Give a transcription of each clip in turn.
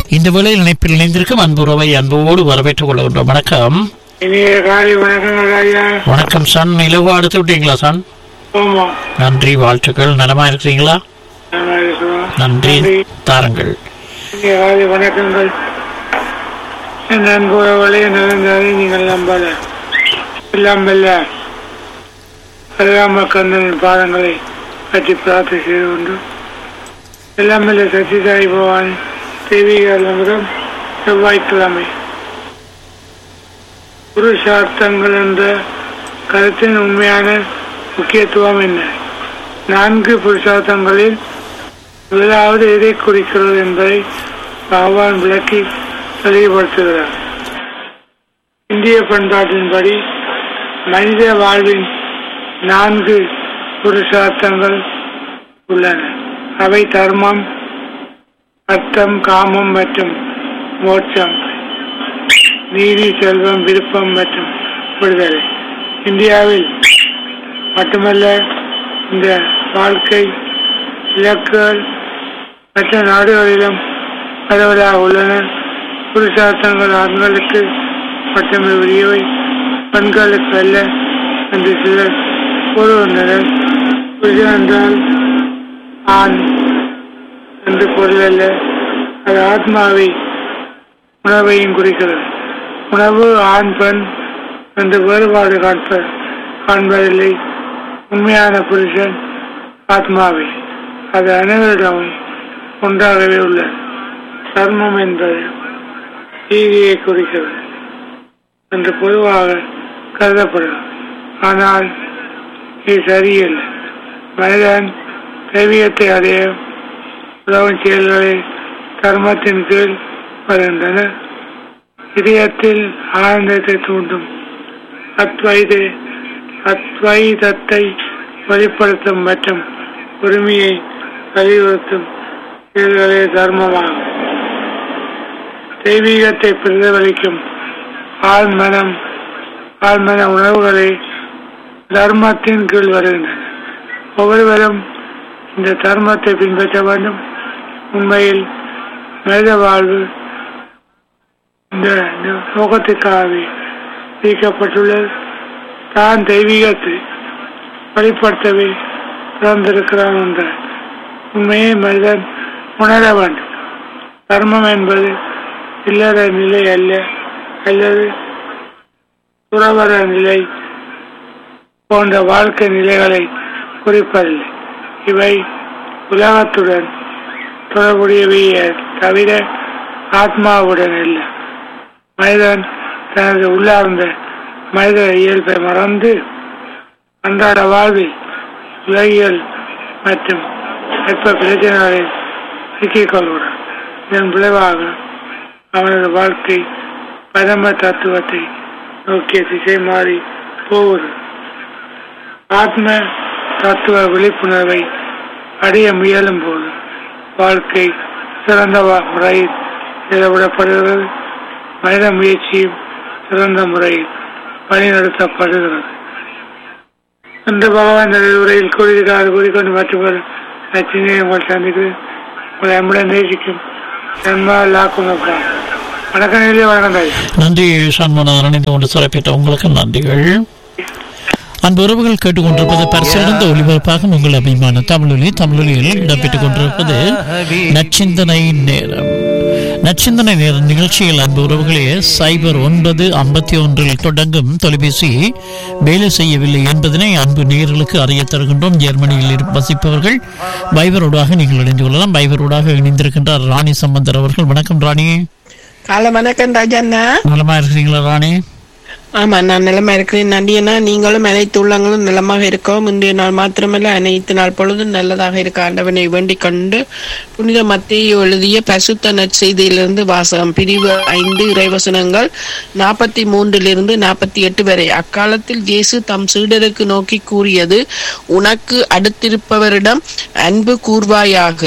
இந்த வேளையில் இணைப்பில் இணைந்திருக்கும் அன்புறவை அன்போடு வரவேற்றுக் கொள்கின்றோம் வணக்கம் இனிய காலை வணக்கங்கள் ஐயா வணக்கம் சன் இலவா அடுத்து விட்டீங்களா சன் ஆமா நன்றி வாழ்த்துக்கள் நலமா இருக்கிறீங்களா நல்லா இருக்கிறோம் நன்றி தாருங்கள் இனிய காலை வணக்கங்கள் என் நண்புறவளே நடந்தாலே நீங்கள் நம்பல எல்லாம் வெல்ல அருகாம கந்தனின் பாதங்களை பற்றி பிரார்த்தனை செய்து கொண்டு எல்லாம் வெல்ல சத்யசாய் பவானி தெய்வீக நகரம் செவ்வாய்க்கிழமை புருஷார்த்தங்கள் என்ற கருத்தின் உண்மையான முக்கியத்துவம் என்ன நான்கு புருஷார்த்தங்களில் முதலாவது எதை குறிக்கிறது என்பதை பகவான் விளக்கி தெளிவுபடுத்துகிறார் இந்திய பண்பாட்டின்படி மனித வாழ்வின் நான்கு புருஷார்த்தங்கள் உள்ளன அவை தர்மம் அர்த்தம் காமம் மற்றும் மோட்சம் நீதி செல்வம் விருப்பம் மற்றும் விடுதலை இந்தியாவில் மட்டுமல்ல இந்த வாழ்க்கை இலக்குகள் மற்ற நாடுகளிலும் பரவலாக உள்ளன புருஷார்த்தங்கள் ஆண்களுக்கு மட்டுமே உரியவை பெண்களுக்கு அல்ல என்று சிலர் கூறுகின்றனர் புருஷன் என்றால் ஆண் என்று பொருள் அல்ல அது ஆத்மாவை உணவையும் குறிக்கிறது உணவு ஆண் பெண் என்று வேறுபாடு காண்ப காண்பதில்லை உண்மையான புருஷன் ஆத்மாவே அது அனைவரிடமும் ஒன்றாகவே உள்ளது தர்மம் என்பது நீதியை குறிக்கிறது என்று பொதுவாக கருதப்படும் ஆனால் இது சரியில்லை மனிதன் தெய்வீகத்தை அடைய உதவும் செயல்களை தர்மத்தின் கீழ் வருகின்றன இதயத்தில் ஆனந்தத்தை தூண்டும் அத்வைத அத்வைதத்தை வெளிப்படுத்தும் மற்றும் உரிமையை வலியுறுத்தும் செயல்களே தர்மமாகும் தெய்வீகத்தை பிரதிபலிக்கும் ஆழ்மனம் ஆழ்மன உணர்வுகளை தர்மத்தின் கீழ் வருகின்றன ஒவ்வொருவரும் இந்த தர்மத்தை பின்பற்ற வேண்டும் உண்மையில் மனித வாழ்வு இந்த நோக்கத்துக்காகவே நீக்கப்பட்டுள்ளது தான் தெய்வீகத்தை வெளிப்படுத்தவே பிறந்திருக்கிறான் என்ற உண்மையை மனிதன் உணர வேண்டும் தர்மம் என்பது இல்லற நிலை அல்ல அல்லது துறவர நிலை போன்ற வாழ்க்கை நிலைகளை குறிப்பதில்லை இவை உலகத்துடன் தொடர்புடையவையே தவிர ஆத்மாவுடன் அல்ல மனிதன் தனது உள்ளார்ந்த மனித இயல்பை மறந்து அன்றாட வாழ்வில் உலகியல் மற்றும் வெப்ப பிரச்சனைகளில் சிக்கிக் கொள்கிறான் இதன் விளைவாக அவனது வாழ்க்கை பரம தத்துவத்தை நோக்கிய திசை மாறி போவது ஆத்ம தத்துவ விழிப்புணர்வை அடைய முயலும் போது வாழ்க்கை சிறந்த வ- முறையில் செயல்படப்படுகிறது மனித முயற்சியும் சிறந்த முறையில் வழிநடத்தப்படுகிறது இந்த பகவான் தனது உரையில் கூறியிருக்கார் கூறிக்கொண்டு மற்றவர் நச்சினை உங்கள் சந்திக்கிறேன் உங்களை அன்புடன் நேசிக்கும் நன்மா லாக்கும் வணக்கம் நிலைய வணக்கம் தாய் நன்றி சண்முகநாதன் இணைந்து கொண்டு சிறப்பித்த உங்களுக்கு நன்றிகள் அன்பு உறவுகள் கேட்டுக்கொண்டிருப்பது பரிசிலிருந்து ஒளிபரப்பாக உங்கள் அபிமான தமிழொலி தமிழொலியில் இடம்பெற்றுக் கொண்டிருப்பது நச்சிந்தனை நேரம் நச்சிந்தனை நேர நிகழ்ச்சியில் அன்பு உறவுகளே சைபர் ஒன்பது ஐம்பத்தி ஒன்றில் தொடங்கும் தொலைபேசி வேலை செய்யவில்லை என்பதனை அன்பு நேயர்களுக்கு அறிய தருகின்றோம் ஜெர்மனியில் இரு- வசிப்பவர்கள் பைபரோடாக நீங்கள் இணைந்து கொள்ளலாம் பைபரோடாக இணைந்திருக்கின்றார் ராணி சம்பந்தர் அவர்கள் வணக்கம் ராணி காலை வணக்கம் ராஜண்ணா நலமா இருக்கிறீங்களா ராணி ஆமா நான் நிலமா இருக்கிறேன் நன்றியண்ணா நீங்களும் அனைத்து உள்ளங்களும் நலமாக இருக்கவும் இன்றைய நாள் மாத்திரமல்ல அனைத்து நாள் பொழுதும் நல்லதாக இருக்க ஆண்டவனை வேண்டிக் கொண்டு புனித மத்தேயு எழுதிய பசுத்த நற்செய்தியிலிருந்து வாசகம் பிரிவு ஐந்து இறைவசனங்கள் நாற்பத்தி மூன்றிலிருந்து நாற்பத்தி எட்டு வரை அக்காலத்தில் இயேசு தம் சீடருக்கு நோக்கி கூறியது உனக்கு அடுத்திருப்பவரிடம் அன்பு கூர்வாயாக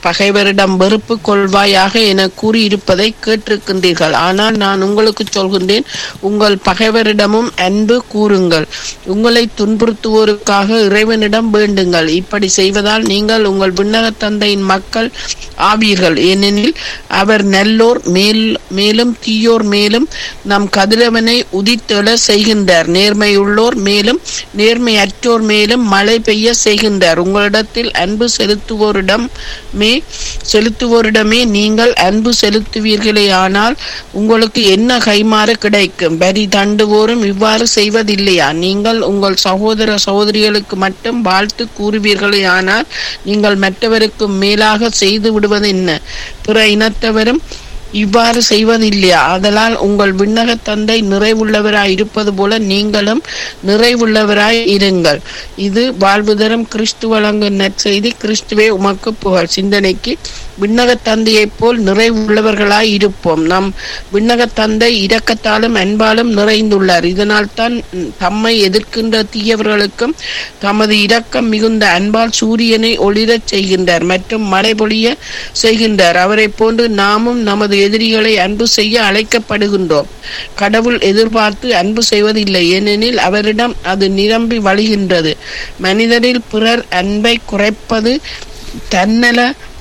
பகைவரிடம் வெறுப்பு கொள்வாயாக என கூறியிருப்பதை கேட்டிருக்கின்றீர்கள் ஆனால் நான் உங்களுக்கு சொல்கின்றேன் உங்கள் பகைவரிடமும் அன்பு கூறுங்கள் உங்களை துன்புறுத்துவோருக்காக இறைவனிடம் வேண்டுங்கள் இப்படி செய்வதால் நீங்கள் உங்கள் விண்ணக தந்தையின் மக்கள் ஆவீர்கள் ஏனெனில் அவர் நல்லோர் மேல் மேலும் தீயோர் மேலும் நம் கதிரவனை உதித்தெழ செய்கின்றார் நேர்மையுள்ளோர் மேலும் நேர்மையற்றோர் மேலும் மழை பெய்ய செய்கின்றார் உங்களிடத்தில் அன்பு செலுத்துவோரிடமே செலுத்துவோரிடமே நீங்கள் அன்பு செலுத்துவீர்களே ஆனால் உங்களுக்கு என்ன கைமாறு கிடைக்கும் வரி தண்டுவோரும் இவ்வாறு செய்வதில்லையா நீங்கள் உங்கள் சகோதர சகோதரிகளுக்கு மட்டும் வாழ்த்து கூறுவீர்களே ஆனால் நீங்கள் மற்றவருக்கு மேலாக செய்து விடுவது என்ன பிற இனத்தவரும் இவ்வாறு செய்வதில்லையா அதனால் உங்கள் விண்ணக தந்தை நிறைவுள்ளவராய் இருப்பது போல நீங்களும் நிறைவுள்ளவராய் இருங்கள் இது வாழ்வு தரும் கிறிஸ்து வழங்கும் நற்செய்தி கிறிஸ்துவே உமக்கு புகழ் சிந்தனைக்கு விண்ணக தந்தையைப் போல் நிறைவுள்ளவர்களாய் இருப்போம் நம் விண்ணக தந்தை இரக்கத்தாலும் அன்பாலும் நிறைந்துள்ளார் இதனால் தான் தம்மை எதிர்க்கின்ற தீயவர்களுக்கும் தமது இரக்கம் மிகுந்த அன்பால் சூரியனை ஒளிரச் செய்கின்றார் மற்றும் மழை பொழிய செய்கின்றார் அவரைப் போன்று நாமும் நமது எதிரிகளை அன்பு செய்ய அழைக்கப்படுகின்றோம் கடவுள் எதிர்பார்த்து அன்பு செய்வதில்லை ஏனெனில் அவரிடம் அது நிரம்பி வழிகின்றது மனிதரில் பிறர் அன்பை குறைப்பது தன்னல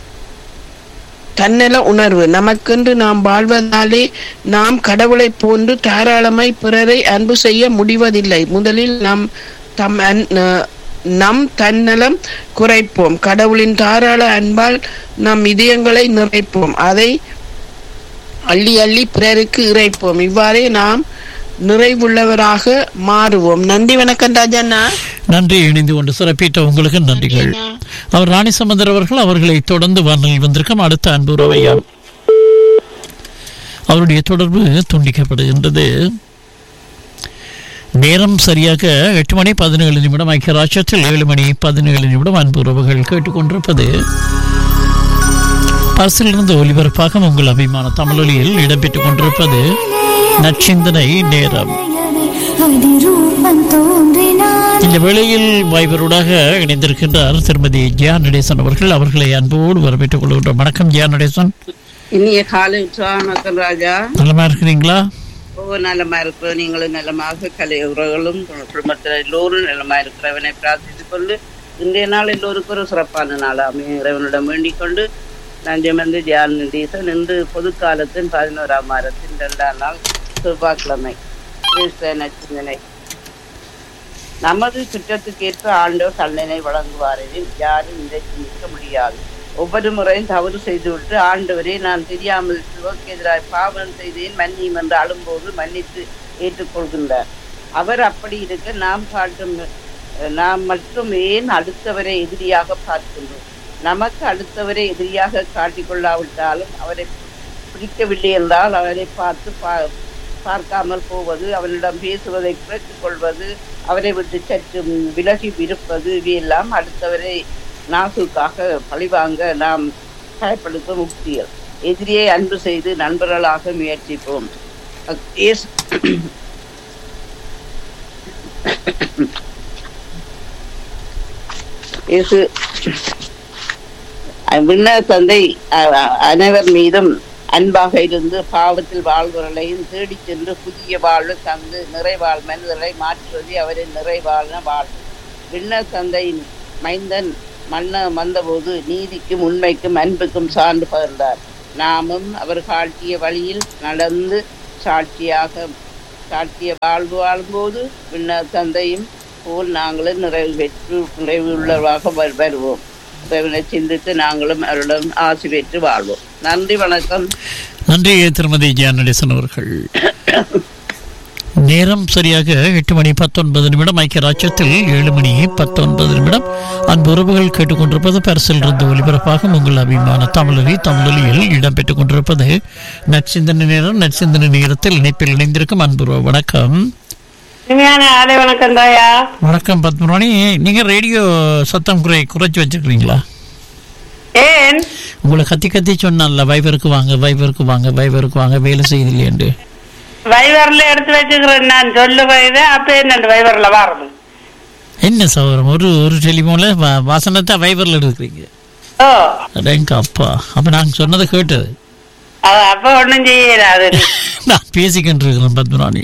தன்னல உணர்வு நமக்கென்று நாம் வாழ்வதாலே நாம் கடவுளைப் போன்று தாராளமாய் பிறரை அன்பு செய்ய முடிவதில்லை முதலில் நாம் தம் அன்- ந- நம் தன்னலம் குறைப்போம் கடவுளின் தாராள அன்பால் நம் இதயங்களை நிறைப்போம் அதை அள்ளி அள்ளி பிறருக்கு இறைப்போம் இவ்வாறே நாம் நிறைவுள்ளவராக மாறுவோம் நன்றி வணக்கம் ராஜண்ணா நன்றி இணைந்து கொண்டு சிறப்பித்த உங்களுக்கு நன்றிகள் அவர் ராணி சம்பந்தர் அவர்கள் அவர்களை தொடர்ந்து வானொலியில் வந்திருக்கும் அடுத்த அன்பு உறவையார் அவருடைய தொடர்பு துண்டிக்கப்படுகின்றது நேரம் சரியாக எட்டு மணி பதினேழு நிமிடம் ஐக்கிய ராஜ்யத்தில் ஏழு மணி பதினேழு நிமிடம் அன்பு உறவுகள் கேட்டுக்கொண்டிருப்பது பரிசிலிருந்து ஒலிபரப்பாக உங்கள் அபிமான தமிழொலியில் இடம்பெற்றுக் கொண்டிருப்பது நச்சிந்தனை நேரம் அதிரூபம் தோன்றினார் இந்த வேளையில் வைபரோடாக இணைந்திருக்கின்றார் திருமதி ஜியா நடேசன் அவர்கள் அவர்களை அன்போடு வரவேற்றுக் கொள்கின்றோம் வணக்கம் ஜியா நடேசன் இனிய காலை உற்சாகம் ராஜா நலமா இருக்கிறீங்களா ஒவ்வொரு நலமா இருக்கிறோம் நீங்களும் நலமாக கலை உறவுகளும் குடும்பத்தில் எல்லோரும் நலமா இருக்கிறவனை பிரார்த்தித்துக் கொண்டு இன்றைய நாள் எல்லோருக்கும் ஒரு சிறப்பான நாள் அமையும் இறைவனிடம் வேண்டிக் கொண்டு நன்றி வந்து தியான தீசன் இன்று பொது காலத்தின் பதினோராம் வாரத்தின் இரண்டாம் நாள் செவ்வாய்க்கிழமை கிறிஸ்தவ நச்சிந்தனை நமது குற்றத்துக்கேற்ப ஆண்டவர் தண்டனை வழங்குவாரெனில் யாரும் இன்றைக்கு நிற்க முடியாது ஒவ்வொரு முறையும் தவறு செய்துவிட்டு ஆண்டவரே நான் தெரியாமல் சிவக்கு எதிராக பாவம் செய்தேன் மன்னியும் என்று அழும்போது மன்னித்து ஏற்றுக்கொள்கின்றார் அவர் அப்படி இருக்க நாம் காட்டும் அஹ், நாம் மட்டும் ஏன் அடுத்தவரை எதிரியாக பார்க்கின்றோம் நமக்கு அடுத்தவரை எதிரியாக காட்டிக்கொள்ளாவிட்டாலும் அவரை பிடிக்கவில்லை என்றால் அவரை பார்த்து பா பார்க்காமல் போவது அவனிடம் பேசுவதை குறைத்துக் கொள்வது அவரை விட்டு சற்று விலகி இருப்பது இவையெல்லாம் அடுத்தவரை நாசுக்காக பழிவாங்க நாம் பயப்படுத்தும் முக்திகள் எதிரியை அன்பு செய்து நண்பர்களாக முயற்சிப்போம் அக்- இயேசு இயேசு விண்ண தந்தை அ- அ- அனைவர் மீதும் அன்பாக இருந்து பாவத்தில் வாழ்வர்களையும் தேடிச் சென்று புதிய வாழ்வு தந்து நிறைவாழ் மனிதர்களை மாற்றுவதே அவரின் நிறைவாழ்ன வாழ்வு விண்ண தந்தையின் மைந்தன் மன்ன வந்தபோது நீதிக்கும் உண்மைக்கும் அன்புக்கும் சான்று பகிர்ந்தார் நாமும் அவர் காட்டிய வழியில் நடந்து சாட்சியாக சாட்சிய வாழ்வு வாழும்போது விண்ண தந்தையும் போல் நாங்களும் நிறைவு பெற்று நிறைவு உள்ளவராக வரு- வருவோம் இறைவனை சிந்தித்து நாங்களும் அவரிடம் ஆசி பெற்று வாழ்வோம் நன்றி வணக்கம் நன்றி திருமதி ஜியா நடேசன் அவர்கள் நேரம் சரியாக எட்டு மணி பத்தொன்பது நிமிடம் ஐக்கிய ராஜ்யத்தில் ஏழு மணி பத்தொன்பது நிமிடம் அன்பு உறவுகள் கேட்டுக்கொண்டிருப்பது பரிசில் இருந்து ஒலிபரப்பாக உங்கள் அபிமான தமிழொலி தமிழொலியில் இடம்பெற்றுக் கொண்டிருப்பது நற்சிந்தனை நேரம் நற்சிந்தனை நேரத்தில் இணைப்பில் இணைந்திருக்கும் அன்பு உறவு வணக்கம் இனிமையான ஆலை வணக்கம் தாயா வணக்கம் பத்மராணி நீங்க ரேடியோ சத்தம் குறை குறைச்சி வச்சிருக்கீங்களா ஏன் உங்களை கத்தி கத்தி சொன்னான்ல வைபருக்கு வாங்க வைபருக்கு வாங்க வைபருக்கு வாங்க வேலை செய்யலையேண்டு வைவர்ல எடுத்து வச்சுக்கிறேன் நான் சொல்லு வயது அப்ப என்ன வைவர்ல வாரது என்ன சௌரம் ஒரு ஒரு டெலிஃபோன்ல வா- வாசனத்தை வைபர்ல எடுக்கிறீங்க ஓ அடேங்க அப்பா அப்ப நான் சொன்னதை கேட்டது அது அப்ப ஒண்ணும் செய்யலாது நான் பேசிக்கிட்டு இருக்கிறேன் பத்மராணி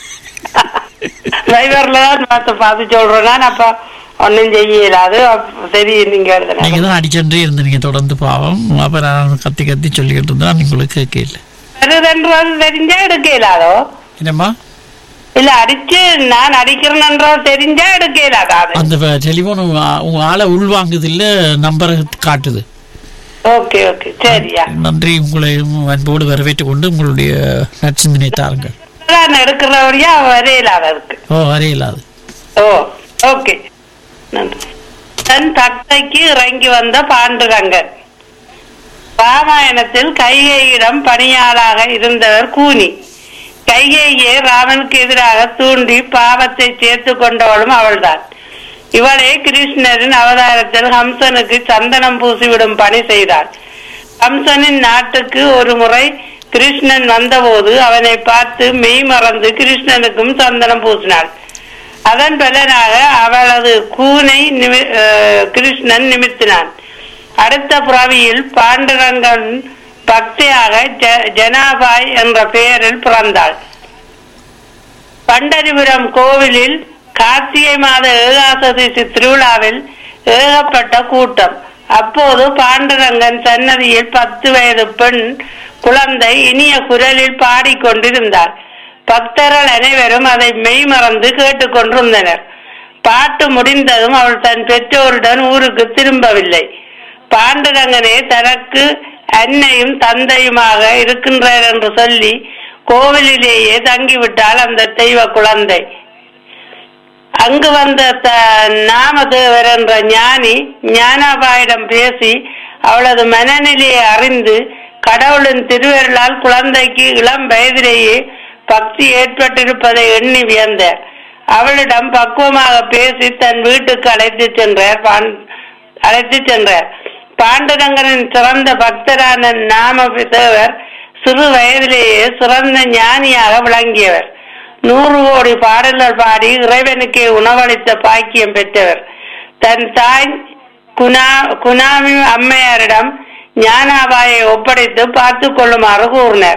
வைபர்ல தான் பார்த்து பார்த்து சொல்றேன் நான் அப்ப ஒண்ணும் செய்யலாது அப்ப சரி நீங்க நீங்க எழுதுன தான் அடிச்சுட்டே இருந்தீங்க தொடர்ந்து பாவம் அப்ப நான் கத்தி கத்தி சொல்லிக்கிட்டு இருந்தேன் உங்களுக்கு கேட்கல வருதுன்றது தெரிஞ்சா எடுக்கலாதோ என்னம்மா இல்ல அடிச்சு நான் அடிக்கிறேன்ன்றது தெரிஞ்சா எடுக்கலாதா அது அந்த டெலிபோன் உங்க ஆளை உள்வாங்குது இல்ல நம்பரை காட்டுது ஓகே ஓகே சரியா நன்றி உங்களை அன்போடு வரவேற்றுக் கொண்டு உங்களுடைய நற்சிந்தனை தாருங்கள் நான் எடுக்கிறபடியா வரையலாத இருக்கு ஓ வரையில்லாது ஓ ஓகே நன்றி தன் தத்தைக்கு இறங்கி வந்த பாண்டுரங்கன் ராமாயணத்தில் கைகேயிடம் பணியாளாக இருந்தவர் கூனி கைகேயை ராமனுக்கு எதிராக தூண்டி பாவத்தை சேர்த்து கொண்டவளும் அவள்தான் இவளே கிருஷ்ணரின் அவதாரத்தில் ஹம்சனுக்கு சந்தனம் பூசிவிடும் பணி செய்தாள் ஹம்சனின் நாட்டுக்கு ஒரு முறை கிருஷ்ணன் வந்தபோது அவனை பார்த்து மெய் மறந்து கிருஷ்ணனுக்கும் சந்தனம் பூசினாள் அதன் பலனாக அவளது கூனை நிமி- அஹ், கிருஷ்ணன் நிமித்தினான் அடுத்த புறவியில் பாண்டுரங்கன் பக்தியாக ஜ- ஜனாபாய் என்ற பெயரில் பிறந்தாள் பண்டரிபுரம் கோவிலில் கார்த்திகை மாத ஏகாசதி திருவிழாவில் ஏகப்பட்ட கூட்டம் அப்போது பாண்டுரங்கன் சன்னதியில் பத்து வயது பெண் குழந்தை இனிய குரலில் பாடிக்கொண்டிருந்தார் பக்தர்கள் அனைவரும் அதை மெய்மறந்து கேட்டுக்கொண்டிருந்தனர் பாட்டு முடிந்ததும் அவள் தன் பெற்றோருடன் ஊருக்கு திரும்பவில்லை பாண்டுரங்கனே தனக்கு அன்னையும் தந்தையுமாக இருக்கின்றார் என்று சொல்லி கோவிலிலேயே தங்கிவிட்டாள் அந்த தெய்வ குழந்தை அங்கு வந்த த- நாமதேவர் என்ற ஞானி ஞானாபாயிடம் பேசி அவளது மனநிலையை அறிந்து கடவுளின் திருவருளால் குழந்தைக்கு இளம் வயதிலேயே பக்தி ஏற்பட்டிருப்பதை எண்ணி வியந்தார் அவளிடம் பக்குவமாக பேசி தன் வீட்டுக்கு அழைத்து சென்றார் பாண்- அழைத்து சென்றார் பாண்டுரங்கனின் சிறந்த பக்தரான நாம தேவர் சிறு வயதிலேயே சிறந்த ஞானியாக விளங்கியவர் நூறு கோடி பாடல்கள் பாடி இறைவனுக்கே உணவளித்த பாக்கியம் பெற்றவர் தன் தாய் குணா குணாமி அம்மையாரிடம் ஞானாபாயை ஒப்படைத்து பார்த்து கொள்ளுமாறு கூறினார்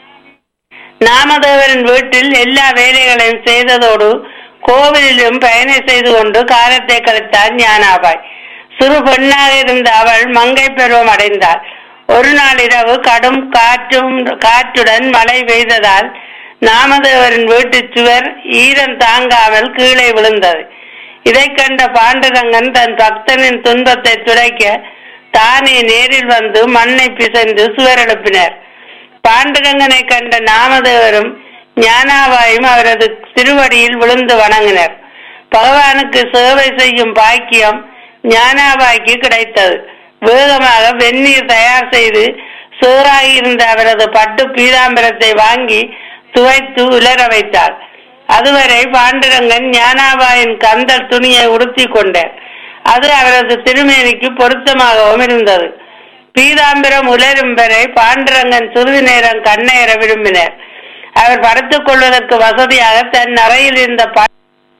நாமதேவரின் வீட்டில் எல்லா வேலைகளையும் செய்ததோடு கோவிலிலும் பயணம் செய்து கொண்டு காலத்தை கழித்தார் ஞானாபாய் சிறு பெண்ணாக இருந்த அவள் மங்கை பருவம் அடைந்தாள் ஒரு நாள் இரவு கடும் காற்றும் காற்றுடன் மழை பெய்ததால் நாமதேவரின் வீட்டு சுவர் ஈரம் தாங்காமல் கீழே விழுந்தது இதைக் கண்ட பாண்டுரங்கன் தன் பக்தனின் துன்பத்தை துடைக்க தானே நேரில் வந்து மண்ணை பிசைந்து சுவர் எழுப்பினார் பாண்டுரங்கனை கண்ட நாமதேவரும் ஞானாபாயும் அவரது திருவடியில் விழுந்து வணங்கினர் பகவானுக்கு சேவை செய்யும் பாக்கியம் ஞானாபாய்க்கு கிடைத்தது வேகமாக வெந்நீர் தயார் செய்து சேராகி இருந்த அவரது பட்டு பீதாம்பரத்தை வாங்கி துவைத்து உலர வைத்தார் அதுவரை பாண்டுரங்கன் ஞானாபாயின் கந்தல் துணியை உடுத்தி கொண்டார் அது அவரது திருமேனிக்கு பொருத்தமாகவும் இருந்தது பீதாம்பரம் உலரும் வரை பாண்டுரங்கன் சிறிது நேரம் கண்ணேற விரும்பினார் அவர் படுத்துக் கொள்வதற்கு வசதியாக தன் அறையில் இருந்த ப-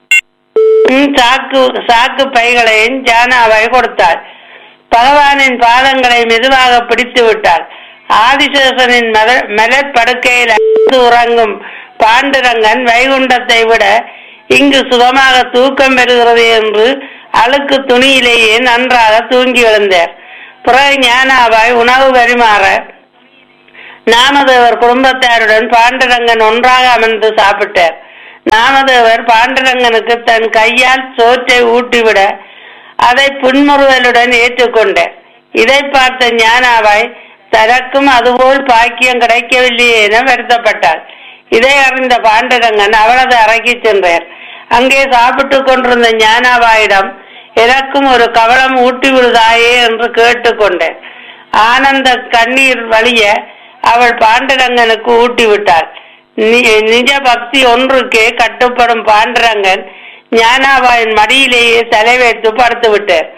ம், சாக்கு சாக்கு பைகளையும் ஜானாவை கொடுத்தாள் பகவானின் பாதங்களை மெதுவாக பிடித்து விட்டாள் ஆதிசேஷனின் மத- மலர் படுக்கையில் அமர்ந்து உறங்கும் பாண்டுரங்கன் வைகுண்டத்தை விட இங்கு சுகமாக தூக்கம் பெறுகிறது என்று அழுக்கு துணியிலேயே நன்றாக தூங்கி எழுந்தார் பிறகு ஞானாபாய் உணவு பரிமாற நாமதேவர் குடும்பத்தாருடன் பாண்டுரங்கன் ஒன்றாக அமர்ந்து சாப்பிட்டார் நாமதேவர் பாண்டுரங்கனுக்கு தன் கையால் சோற்றை ஊட்டிவிட அதை புன்முறுவலுடன் ஏற்றுக்கொண்டார் இதை பார்த்த ஞானாபாய் தனக்கும் அதுபோல் பாக்கியம் கிடைக்கவில்லையே என வருத்தப்பட்டாள் இதை அறிந்த பாண்டுரங்கன் அவளது அறைக்கு சென்றார் அங்கே சாப்பிட்டுக் கொண்டிருந்த ஞானாபாயிடம் எனக்கும் ஒரு கவளம் ஊட்டி விடுதாயே என்று கேட்டுக்கொண்டேன் ஆனந்த கண்ணீர் வழிய அவள் பாண்டுரங்கனுக்கு ஊட்டி விட்டாள் நி- நிஜ பக்தி ஒன்றுக்கே கட்டுப்படும் பாண்டுரங்கன் ஞானாபாயின் மடியிலேயே தலை வைத்து படுத்து விட்டார்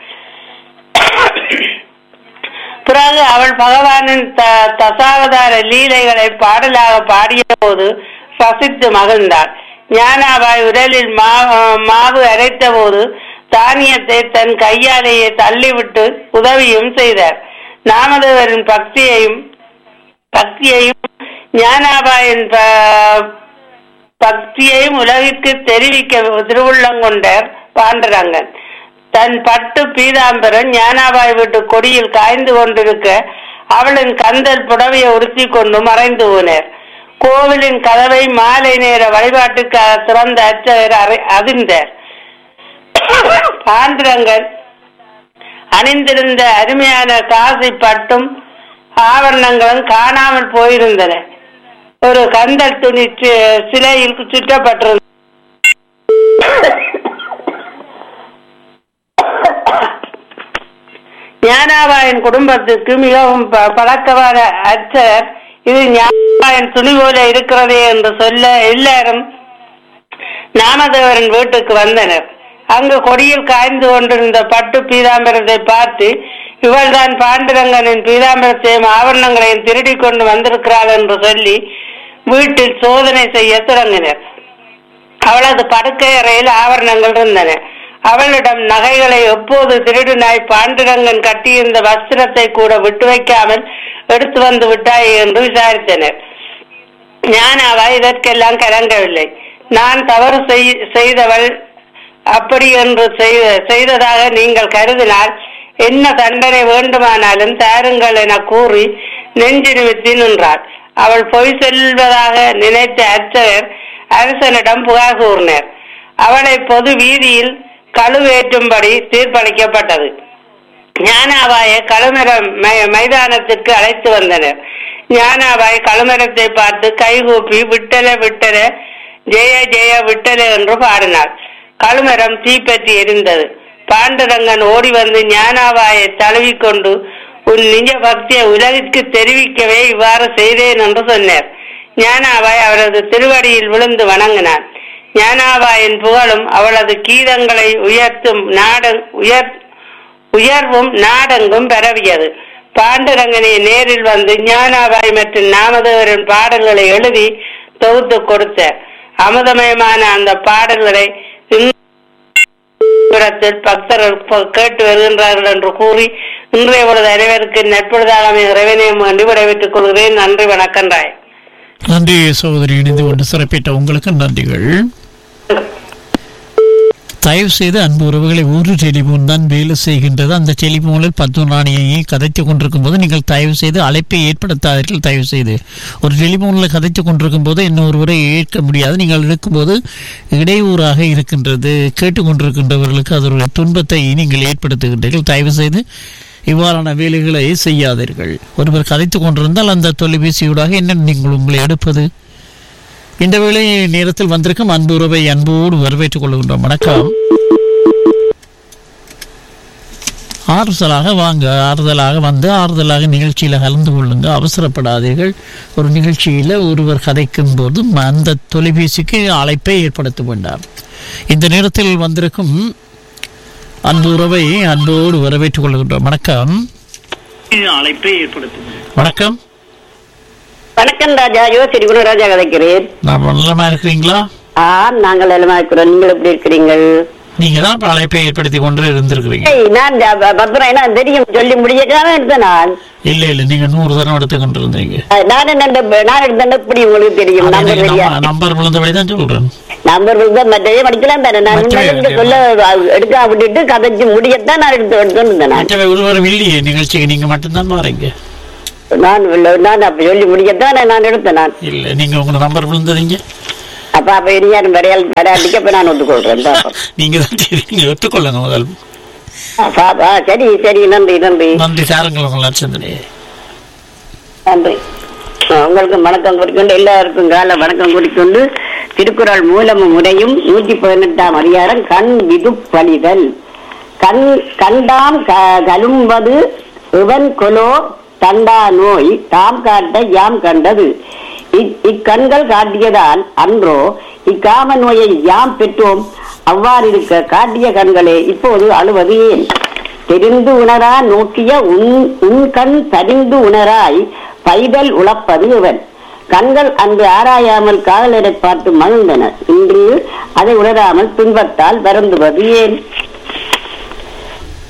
பிறகு அவள் பகவானின் த- தசாவதார லீலைகளை பாடலாக பாடிய போது ரசித்து மகிழ்ந்தாள் ஞானாபாய் உடலில் மா- மாவு அரைத்த போது தானியத்தை தன் கையாலேயே தள்ளிவிட்டு உதவியும் செய்தார் நாமதேவரின் பக்தியையும் பக்தியையும் ஞானாபாயின் ப- பக்தியையும் உலகிற்கு தெரிவிக்க திருவுள்ளம் கொண்டார் பாண்டரங்கன் தன் பட்டு பீதாம்பரன் ஞானாபாய் வீட்டு கொடியில் காய்ந்து கொண்டிருக்க அவளின் கந்தல் புடவையை உடுத்தி கொண்டு மறைந்து போனார் கோவிலின் கதவை மாலை நேர வழிபாட்டுக்காக திறந்த அர்ச்சகர் அறை- அதிர்ந்தார் பாண்டுரங்கன் அணிந்திருந்த அருமையான காசி பட்டும் ஆபரணங்களும் காணாமல் போயிருந்தன ஒரு கந்தல் துணி சு- சிலையில் சுற்றப்பட்டிருந்தது ஞானாபாயின் குடும்பத்துக்கு மிகவும் ப- பழக்கமான அர்ச்சகர் இது ஞானாபாயின் துணி போல இருக்கிறதே என்று சொல்ல எல்லாரும் நாமதேவரின் வீட்டுக்கு வந்தனர் அங்கு கொடியில் காய்ந்து கொண்டிருந்த பட்டு பீதாம்பரத்தை பார்த்து இவள்தான் பாண்டுரங்கனின் பீதாம்பரத்தையும் ஆபரணங்களையும் திருடி கொண்டு வந்திருக்கிறாள் என்று சொல்லி வீட்டில் சோதனை செய்ய தொடங்கினர் அவளது படுக்கை அறையில் ஆபரணங்கள் இருந்தன அவளிடம் நகைகளை எப்போது திருடினாய் பாண்டுரங்கன் கட்டியிருந்த வஸ்திரத்தை கூட விட்டு வைக்காமல் எடுத்து வந்து விட்டாய் என்று விசாரித்தனர் ஞானாவா இதற்கெல்லாம் கலங்கவில்லை நான் தவறு செய்- செய்தவள் அப்படி என்று செய்- செய்ததாக நீங்கள் கருதினால் என்ன தண்டனை வேண்டுமானாலும் தாருங்கள் என கூறி நெஞ்சு நிமித்தி நின்றாள் அவள் பொய் சொல்வதாக நினைத்த அர்ச்சகர் அரசனிடம் புகார் கூறினார் அவளை பொது வீதியில் கழுவேற்றும்படி தீர்ப்பளிக்கப்பட்டது ஞானாபாய கழுமர மை- மைதானத்திற்கு அழைத்து வந்தனர் ஞானாபாய் கழுமரத்தை பார்த்து கைகூப்பி விட்டல விட்டல ஜெய ஜெய விட்டல என்று பாடினாள் கழுமரம் தீப்பற்றி எரிந்தது பாண்டுரங்கன் ஓடி வந்து ஞானாபாயை தழுவிக்கொண்டு உன் நிஜ பக்தியை உலகிற்கு தெரிவிக்கவே இவ்வாறு செய்தேன் என்று சொன்னார் ஞானாபாய் அவரது திருவடியில் விழுந்து வணங்கினான் ஞானாபாயின் புகழும் அவளது கீதங்களை உயர்த்தும் நாட உயர் உயர்வும் நாடெங்கும் பரவியது பாண்டுரங்கனை நேரில் வந்து ஞானாபாய் மற்றும் நாமதேவரின் பாடல்களை எழுதி தொகுத்து கொடுத்தார் அமுதமயமான அந்த பாடல்களை இன்பத்தில் பக்தர்கள் ப- கேட்டு வருகின்றார்கள் என்று கூறி இன்றைய பொழுது அனைவருக்கு நட்பொழுதாக இறைவனையும் வேண்டி விடைபெற்றுக் கொள்கிறேன் நன்றி வணக்கம் ராய் நன்றி சகோதரி இணைந்து கொண்டு சிறப்பித்த உங்களுக்கு நன்றிகள் தயவு செய்து அன்பு உறவுகளை ஒரு டெலிபோன் தான் வேலை செய்கின்றது அந்த டெலிபோனில் பத்து நாணயை கதைத்துக் கொண்டிருக்கும் போது நீங்கள் தயவு செய்து அழைப்பை ஏற்படுத்தாதீர்கள் தயவு செய்து ஒரு டெலிபோனில் கதைத்துக் கொண்டிருக்கும் போது இன்னொருவரை ஏற்க முடியாது நீங்கள் இருக்கும்போது இடையூறாக இருக்கின்றது கேட்டுக்கொண்டிருக்கின்றவர்களுக்கு அது ஒரு துன்பத்தை நீங்கள் ஏற்படுத்துகின்றீர்கள் தயவு செய்து இவ்வாறான வேலைகளை செய்யாதீர்கள் ஒருவர் கதைத்துக் கொண்டிருந்தால் அந்த தொலைபேசியூடாக என்ன நீங்கள் உங்களை எடுப்பது இந்த வேளை நேரத்தில் வந்திருக்கும் அன்பு உறவை அன்போடு வரவேற்றுக் கொள்கின்றோம் வணக்கம் ஆறுதலாக வாங்க ஆறுதலாக வந்து ஆறுதலாக நிகழ்ச்சியில் கலந்து கொள்ளுங்க அவசரப்படாதீர்கள் ஒரு நிகழ்ச்சியில் ஒருவர் கதைக்கும் போது அந்த தொலைபேசிக்கு அழைப்பை ஏற்படுத்த வேண்டாம் இந்த நேரத்தில் வந்திருக்கும் அன்பு உறவை அன்போடு வரவேற்றுக் கொள்கின்றோம் வணக்கம் அழைப்பை ஏற்படுத்தும் வணக்கம் வணக்கம் ராஜா யோசரி குணராஜா கதைக்கிறேன் நான் நல்லமா இருக்கிறீங்களா ஆ நாங்கள் எல்லாம் இருக்கிறோம் நீங்கள் எப்படி இருக்கிறீங்கள் நீங்க தான் இப்ப அழைப்பை ஏற்படுத்தி கொண்டு இருந்திருக்கிறீங்க ஏய், நான் ஜ- ப- பத்திரம் என்ன தெரியும் சொல்லி முடியக்கான எடுத்தேன் நான் இல்ல இல்ல நீங்க நூறு தரம் எடுத்து கொண்டு இருந்தீங்க அஹ், நான் என்ன நான் எடுத்தேன் எப்படி உங்களுக்கு தெரியும் அது நம்பர் எனக்கு சரியா நம்ம- நம்பர் விழுந்தபடி தான் சொல்றேன் நம்பர் தான் மற்றதே படிக்கலாம் தானே நான் மற்றவை முன்னாடி வேண்டிய சொல்ல அஹ், எடுக்க விட்டுட்டு கதைச்சு முடியத்தான் நான் எடுத்து எடுத்து இருந்தேன் நான் மற்றவை ஒருவரும் இல்லையே நிகழ்ச்சிக்கு நீங்க மட்டும்தான் மாறீங்க நான் இல்ல, நான் அப்ப சொல்லி முடியத்தான் நான் எடுத்தேன் நான் இல்ல நீங்க உங்க நம்பர் விழுந்ததீங்க அப்ப அப்ப இனியாரும் வரையால் வரையாட்டிக்கு அப்ப நான் ஒத்துக்கொள்றேன் பாப்போம். நீங்க தான் சரி, நீங்க ஒத்துக்கொள்ளுங்க முதல் அப்ப, ஆ, சரி சரி நன்றி நன்றி நன்றி சாருங்கள் உங்கள் நட்சத்திரே நன்றி அஹ் உங்களுக்கு வணக்கம் கூறிக்கொண்டு எல்லாருக்கும் கால வணக்கம் கூறிக்கொண்டு திருக்குறள் மூலமும் முறையும் நூற்றி பதினெட்டாம் அதிகாரம் கண் விது பழிதல் கண் கண்டாம் க- கலும்பது இவன் கொலோ தண்டா நோய் தாம் காட்ட யாம் கண்டது இக்- இக்கண்கள் காட்டியதால் அன்றோ இக்காம நோயை யாம் பெற்றோம் அவ்வாறிருக்க காட்டிய கண்களே இப்போது அழுவது ஏன் தெரிந்து உணரா நோக்கிய உன் உன் கண் தரிந்து உணராய் பைதல் உழப்பது இவன் கண்கள் அன்று ஆராயாமல் காதலரை பார்த்து மகிழ்ந்தனர் இன்று அதை உணராமல் துன்பத்தால் வருந்துவது ஏன்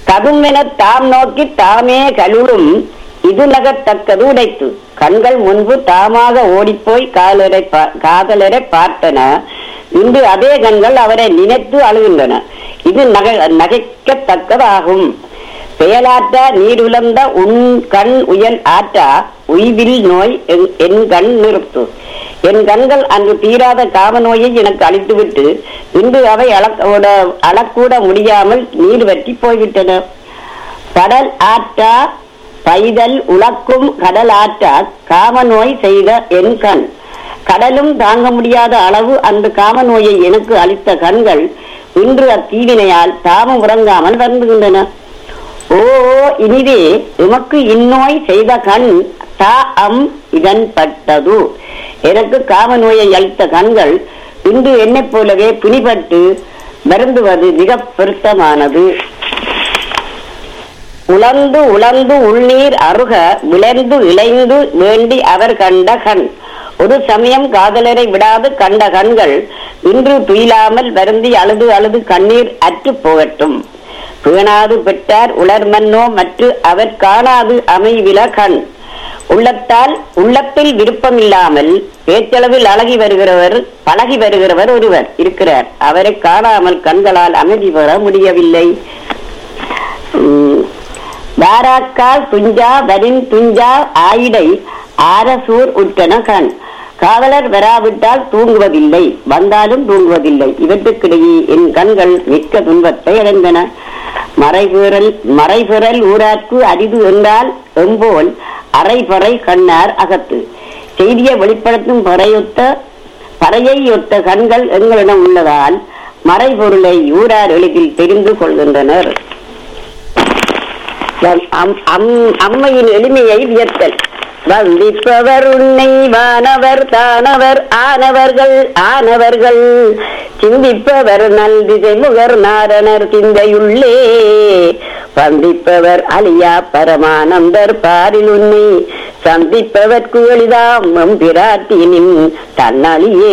தகுமென தாம் நோக்கி தாமே கலுளும் இது நகத்தக்கது உடைத்து கண்கள் முன்பு தாமாக ஓடிப்போய் காலரை பா- காதலரை பார்த்தன இன்று அதே கண்கள் அவரை நினைத்து அழுகின்றன இது நகை நகைக்கத்தக்கதாகும் செயலாற்றா நீருலந்த உன் கண் உயல் ஆற்றா உய்வில் நோய் என்- என் கண் நிறுத்து என் கண்கள் அன்று தீராத காம நோயை எனக்கு அளித்துவிட்டு இன்று அவை அளக்கூட அளக்கூட முடியாமல் நீர் வற்றி போய்விட்டன கடல் ஆற்றா பைதல் உழக்கும் கடல் ஆற்றா காம நோய் செய்த என் கண் கடலும் தாங்க முடியாத அளவு அந்த காம நோயை எனக்கு அளித்த கண்கள் இன்று அத்தீவினையால் தாமும் உறங்காமல் வருந்துகின்றன ஓ இனிதே உமக்கு இந்நோய் செய்த கண் தா அம் இதன் பட்டது எனக்கு காம நோயை அளித்த கண்கள் இன்று என்னைப் போலவே பிணிபட்டு வருந்துவது மிக பொருத்தமானது உலர்ந்து உலர்ந்து உள்நீர் அருக விளைந்து இளைந்து வேண்டி அவர் கண்ட கண் ஒரு சமயம் காதலரை விடாது கண்ட கண்கள் இன்று துயிலாமல் வருந்தி அழுது அழுது கண்ணீர் அற்று போகட்டும் பேணாது பெற்றார் உலர்மன்னோ மற்ற அவர் காணாது அமைவில கண் உள்ளத்தால் உள்ளத்தில் விருப்பமில்லாமல் பேச்சளவில் அழகி வருகிறவர் பழகி வருகிறவர் ஒருவர் இருக்கிறார் அவரை காணாமல் கண்களால் அமைதி பெற முடியவில்லை உம், வாராக்கால் துஞ்சா வரின் துஞ்சா ஆயிடை ஆரசூர் உற்றன கண் காவலர் வராவிட்டால் தூங்குவதில்லை வந்தாலும் தூங்குவதில்லை இவற்றுக்கிடையே என் கண்கள் மிக்க துன்பத்தை அடைந்தன மறைபுறல் மறைபுறல் ஊரார்க்கு அரிது என்றால் எம்போல் அரைபறை கண்ணார் அகத்து செய்தியை வெளிப்படுத்தும் பறையொத்த பறையை ஒத்த கண்கள் எங்களிடம் உள்ளதால் மறைபொருளை ஊரார் எளிதில் தெரிந்து கொள்கின்றனர் அம்- அம்- அம்மையின் எளிமையை வியத்தல் வந்திப்பவர் உன்னை வானவர் தானவர் ஆனவர்கள் ஆனவர்கள் சிந்திப்பவர் நல் திசை முகர் நாரணர் சிந்தையுள்ளே வந்திப்பவர் அழியா பரமானந்தர் பாரில் உன்னை சந்திப்பவர்க்கு எளிதாம் பிராட்டினின் தன்னழியே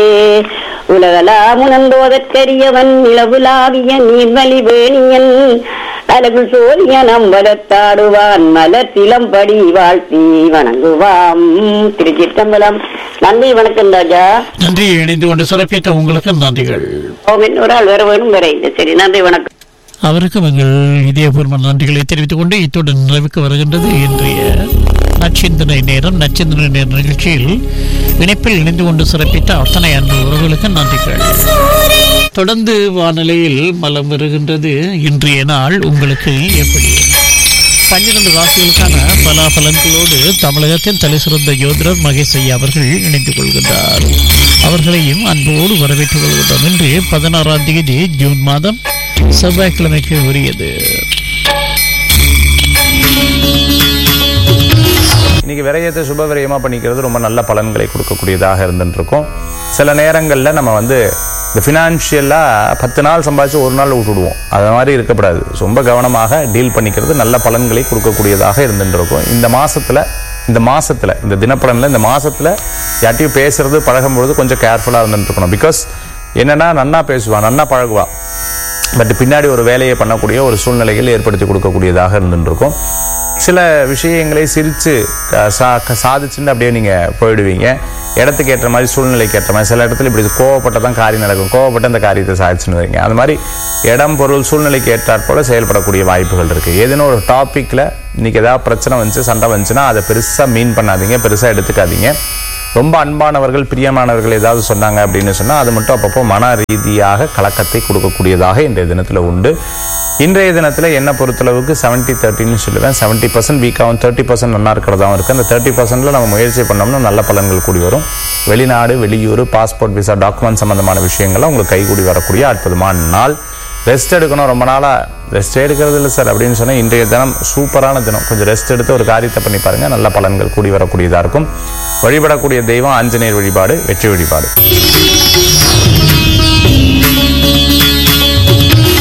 உலகலாமுனந்தோதற்கரியவன் நிலவுலாவிய நீர்வழி வேணியன் அழகு சோழியன் அம்பலத்தாடுவான் மலர் திலம்படி வாழ்த்தி வணங்குவாம் திருச்சிற்றம்பலம் நன்றி வணக்கம் ராஜா நன்றி இணைந்து கொண்டு சிறப்பித்த உங்களுக்கு நன்றிகள் ஓம் இன்னொரு ஆள் வர வேணும் வரை சரி நன்றி வணக்கம் அவருக்கும் எங்கள் இதயபூர்வ நன்றிகளை தெரிவித்துக் கொண்டு இத்துடன் நிறைவுக்கு வருகின்றது இன்றைய நச்சிந்தனை நேரம் நச்சிந்தனை நேர நிகழ்ச்சியில் இணைப்பில் இணைந்து கொண்டு சிறப்பித்த அத்தனை அன்பு உறவுகளுக்கு நன்றிகள் தொடர்ந்து வானிலையில் மலம் வருகின்றது இன்றைய நாள் உங்களுக்கு எப்படி பன்னிரண்டு ராசிகளுக்கான பலாபலன்களோடு தமிழகத்தின் தலைசிறந்த யோதிடர் மகேஷ் ஐயா அவர்கள் இணைந்து கொள்கின்றார் அவர்களையும் அன்போடு வரவேற்றுக் கொள்கின்றோம் இன்று பதினாறாம் தேதி ஜூன் மாதம் செவ்வாய்க்கிழமைக்கு உரியது இன்னைக்கு விரயத்தை சுப விரயமா பண்ணிக்கிறது ரொம்ப நல்ல பலன்களை கொடுக்கக்கூடியதாக இருந்துட்டு இருக்கும் சில நேரங்களில் நம்ம வந்து இந்த ஃபினான்ஷியலாக பத்து நாள் சம்பாதிச்சு ஒரு நாள் விட்டுடுவோம் அது மாதிரி இருக்கக்கூடாது ரொம்ப கவனமாக டீல் பண்ணிக்கிறது நல்ல பலன்களை கொடுக்கக்கூடியதாக இருந்துட்டு இருக்கும் இந்த மாசத்துல இந்த மாசத்துல இந்த தினப்பலன்ல இந்த மாசத்துல யார்ட்டையும் பேசுறது பழகும்பொழுது கொஞ்சம் கேர்ஃபுல்லாக இருந்துட்டு இருக்கணும் பிகாஸ் என்னன்னா நன்னா பேசுவான் நன்னா பழகுவான் பட் பின்னாடி ஒரு வேலையை பண்ணக்கூடிய ஒரு சூழ்நிலைகள் ஏற்படுத்தி கொடுக்கக்கூடியதாக இருந்துட்டு இருக்கும் சில விஷயங்களை சிரித்து சாதிச்சுன்னு அப்படியே நீங்கள் போயிடுவீங்க இடத்துக்கு ஏற்ற மாதிரி சூழ்நிலைக்கு ஏற்ற மாதிரி சில இடத்துல இப்படி கோவப்பட்ட தான் காரியம் நடக்கும் கோவப்பட்ட அந்த காரியத்தை சாதிச்சுன்னு வரீங்க அது மாதிரி இடம் பொருள் சூழ்நிலைக்கு ஏற்றாற் போல செயல்படக்கூடிய வாய்ப்புகள் இருக்குது ஏதேனும் ஒரு டாப்பிக்கில் இன்னைக்கு ஏதாவது பிரச்சனை வந்துச்சு சண்டை வந்துச்சுன்னா அதை பெருசாக மீன் பண்ணாதீங்க பெருசாக எடுத்துக்காதீங்க ரொம்ப அன்பானவர்கள் பிரியமானவர்கள் ஏதாவது சொன்னாங்க அப்படின்னு சொன்னால் அது மட்டும் அப்பப்போ மன ரீதியாக கலக்கத்தை கொடுக்கக்கூடியதாக இன்றைய தினத்தில் உண்டு இன்றைய தினத்தில் என்னை பொறுத்தளவுக்கு செவன்ட்டி தேர்ட்டின்னு சொல்லுவேன் செவன்ட்டி பர்சன்ட் வீக்காகவும் தேர்ட்டி பர்சன்ட் நல்லா இருக்கிறதாவும் இருக்குது அந்த தேர்ட்டி பர்சன்ட்ல நம்ம முயற்சி பண்ணோம்னா நல்ல பலன்கள் கூடி வரும் வெளிநாடு வெளியூர் பாஸ்போர்ட் விசா டாக்குமெண்ட் சம்பந்தமான விஷயங்கள்லாம் உங்களுக்கு கைகூடி வரக்கூடிய அற்புதமான நாள் ரெஸ்ட் எடுக்கணும் ரொம்ப நாளாக ரெஸ்ட் எடுக்கிறது இல்லை சார் அப்படின்னு சொன்னால் இன்றைய தினம் சூப்பரான தினம் கொஞ்சம் ரெஸ்ட் எடுத்து ஒரு காரியத்தை பண்ணி பாருங்க நல்ல பலன்கள் கூடி வரக்கூடியதாக இருக்கும் வழிபடக்கூடிய தெய்வம் ஆஞ்சநேயர் வழிபாடு வெற்றி வழிபாடு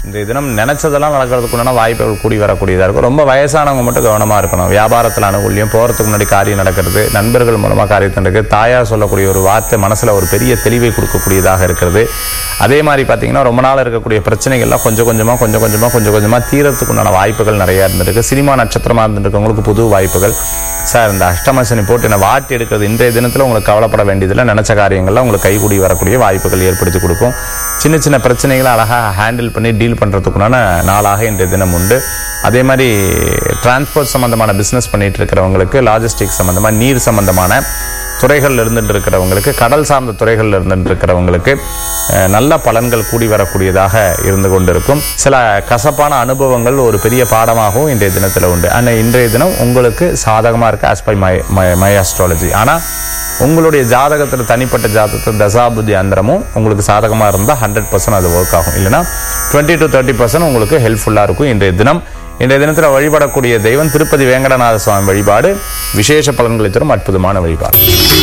இந்த தினம் நினைச்சதெல்லாம் நடக்கிறதுக்குண்டான வாய்ப்புகள் கூடி வரக்கூடியதாக இருக்கும் ரொம்ப வயசானவங்க மட்டும் கவனமாக இருக்கணும் வியாபாரத்தில் அனுகூல்யம் போகிறதுக்கு முன்னாடி காரியம் நடக்கிறது நண்பர்கள் மூலமாக காரியத்தை நடக்குது தாயார் சொல்லக்கூடிய ஒரு வார்த்தை மனசில் ஒரு பெரிய தெளிவை கொடுக்கக்கூடியதாக இருக்கிறது அதே மாதிரி பார்த்தீங்கன்னா ரொம்ப நாள் இருக்கக்கூடிய பிரச்சனைகள்லாம் கொஞ்சம் கொஞ்சமாக கொஞ்சம் கொஞ்சமாக கொஞ்சம் கொஞ்சமாக தீரத்துக்குண்டான வாய்ப்புகள் நிறையா இருந்திருக்கு சினிமா நட்சத்திரமாக இருந்திருக்கவங்களுக்கு புது வாய்ப்புகள் சார் இந்த அஷ்டம சனி போட்டு என்னை வாட்டி எடுக்கிறது இன்றைய தினத்தில் உங்களுக்கு கவலைப்பட வேண்டியதில்லை நினச்ச காரியங்கள்லாம் உங்களுக்கு கைகூடி வரக்கூடிய வாய்ப்புகள் ஏற்படுத்தி கொடுக்கும் சின்ன சின்ன பிரச்சனைகளை அழகாக ஹேண்டில் பண்ணி டீல் பண்ணுறதுக்குண்டான நாளாக இன்றைய தினம் உண்டு அதே மாதிரி டிரான்ஸ்போர்ட் சம்மந்தமான பிஸ்னஸ் பண்ணிட்டு இருக்கிறவங்களுக்கு லாஜிஸ்டிக் சம்மந்தமாக நீர் சம்மந்தமான துறைகளில் இருந்துட்டு இருக்கிறவங்களுக்கு கடல் சார்ந்த துறைகளில் இருந்துட்டு இருக்கிறவங்களுக்கு அஹ், நல்ல பலன்கள் கூடி வரக்கூடியதாக இருந்து கொண்டிருக்கும் சில கசப்பான அனுபவங்கள் ஒரு பெரிய பாடமாகவும் இன்றைய தினத்தில் உண்டு ஆனால் இன்றைய தினம் உங்களுக்கு சாதகமாக இருக்கு as by my my astrology ஆனால் உங்களுடைய ஜாதகத்தில் தனிப்பட்ட ஜாதகத்தில் தசாபுத்தி அந்தரமும் உங்களுக்கு சாதகமாக இருந்தால் ஹண்ட்ரட் பர்சன்ட் அது ஒர்க் ஆகும் இல்லைனா டுவெண்ட்டி டு தேர்ட்டி பர்சன்ட் உங்களுக்கு ஹெல்ப்ஃபுல்லாக இருக்கும் இன்றைய தினம் இன்றைய தினத்தில் வழிபடக்கூடிய தெய்வம் திருப்பதி வேங்கடநாத சுவாமி வழிபாடு விசேஷ பலன்களை தரும் அற்புதமான வழிபாடு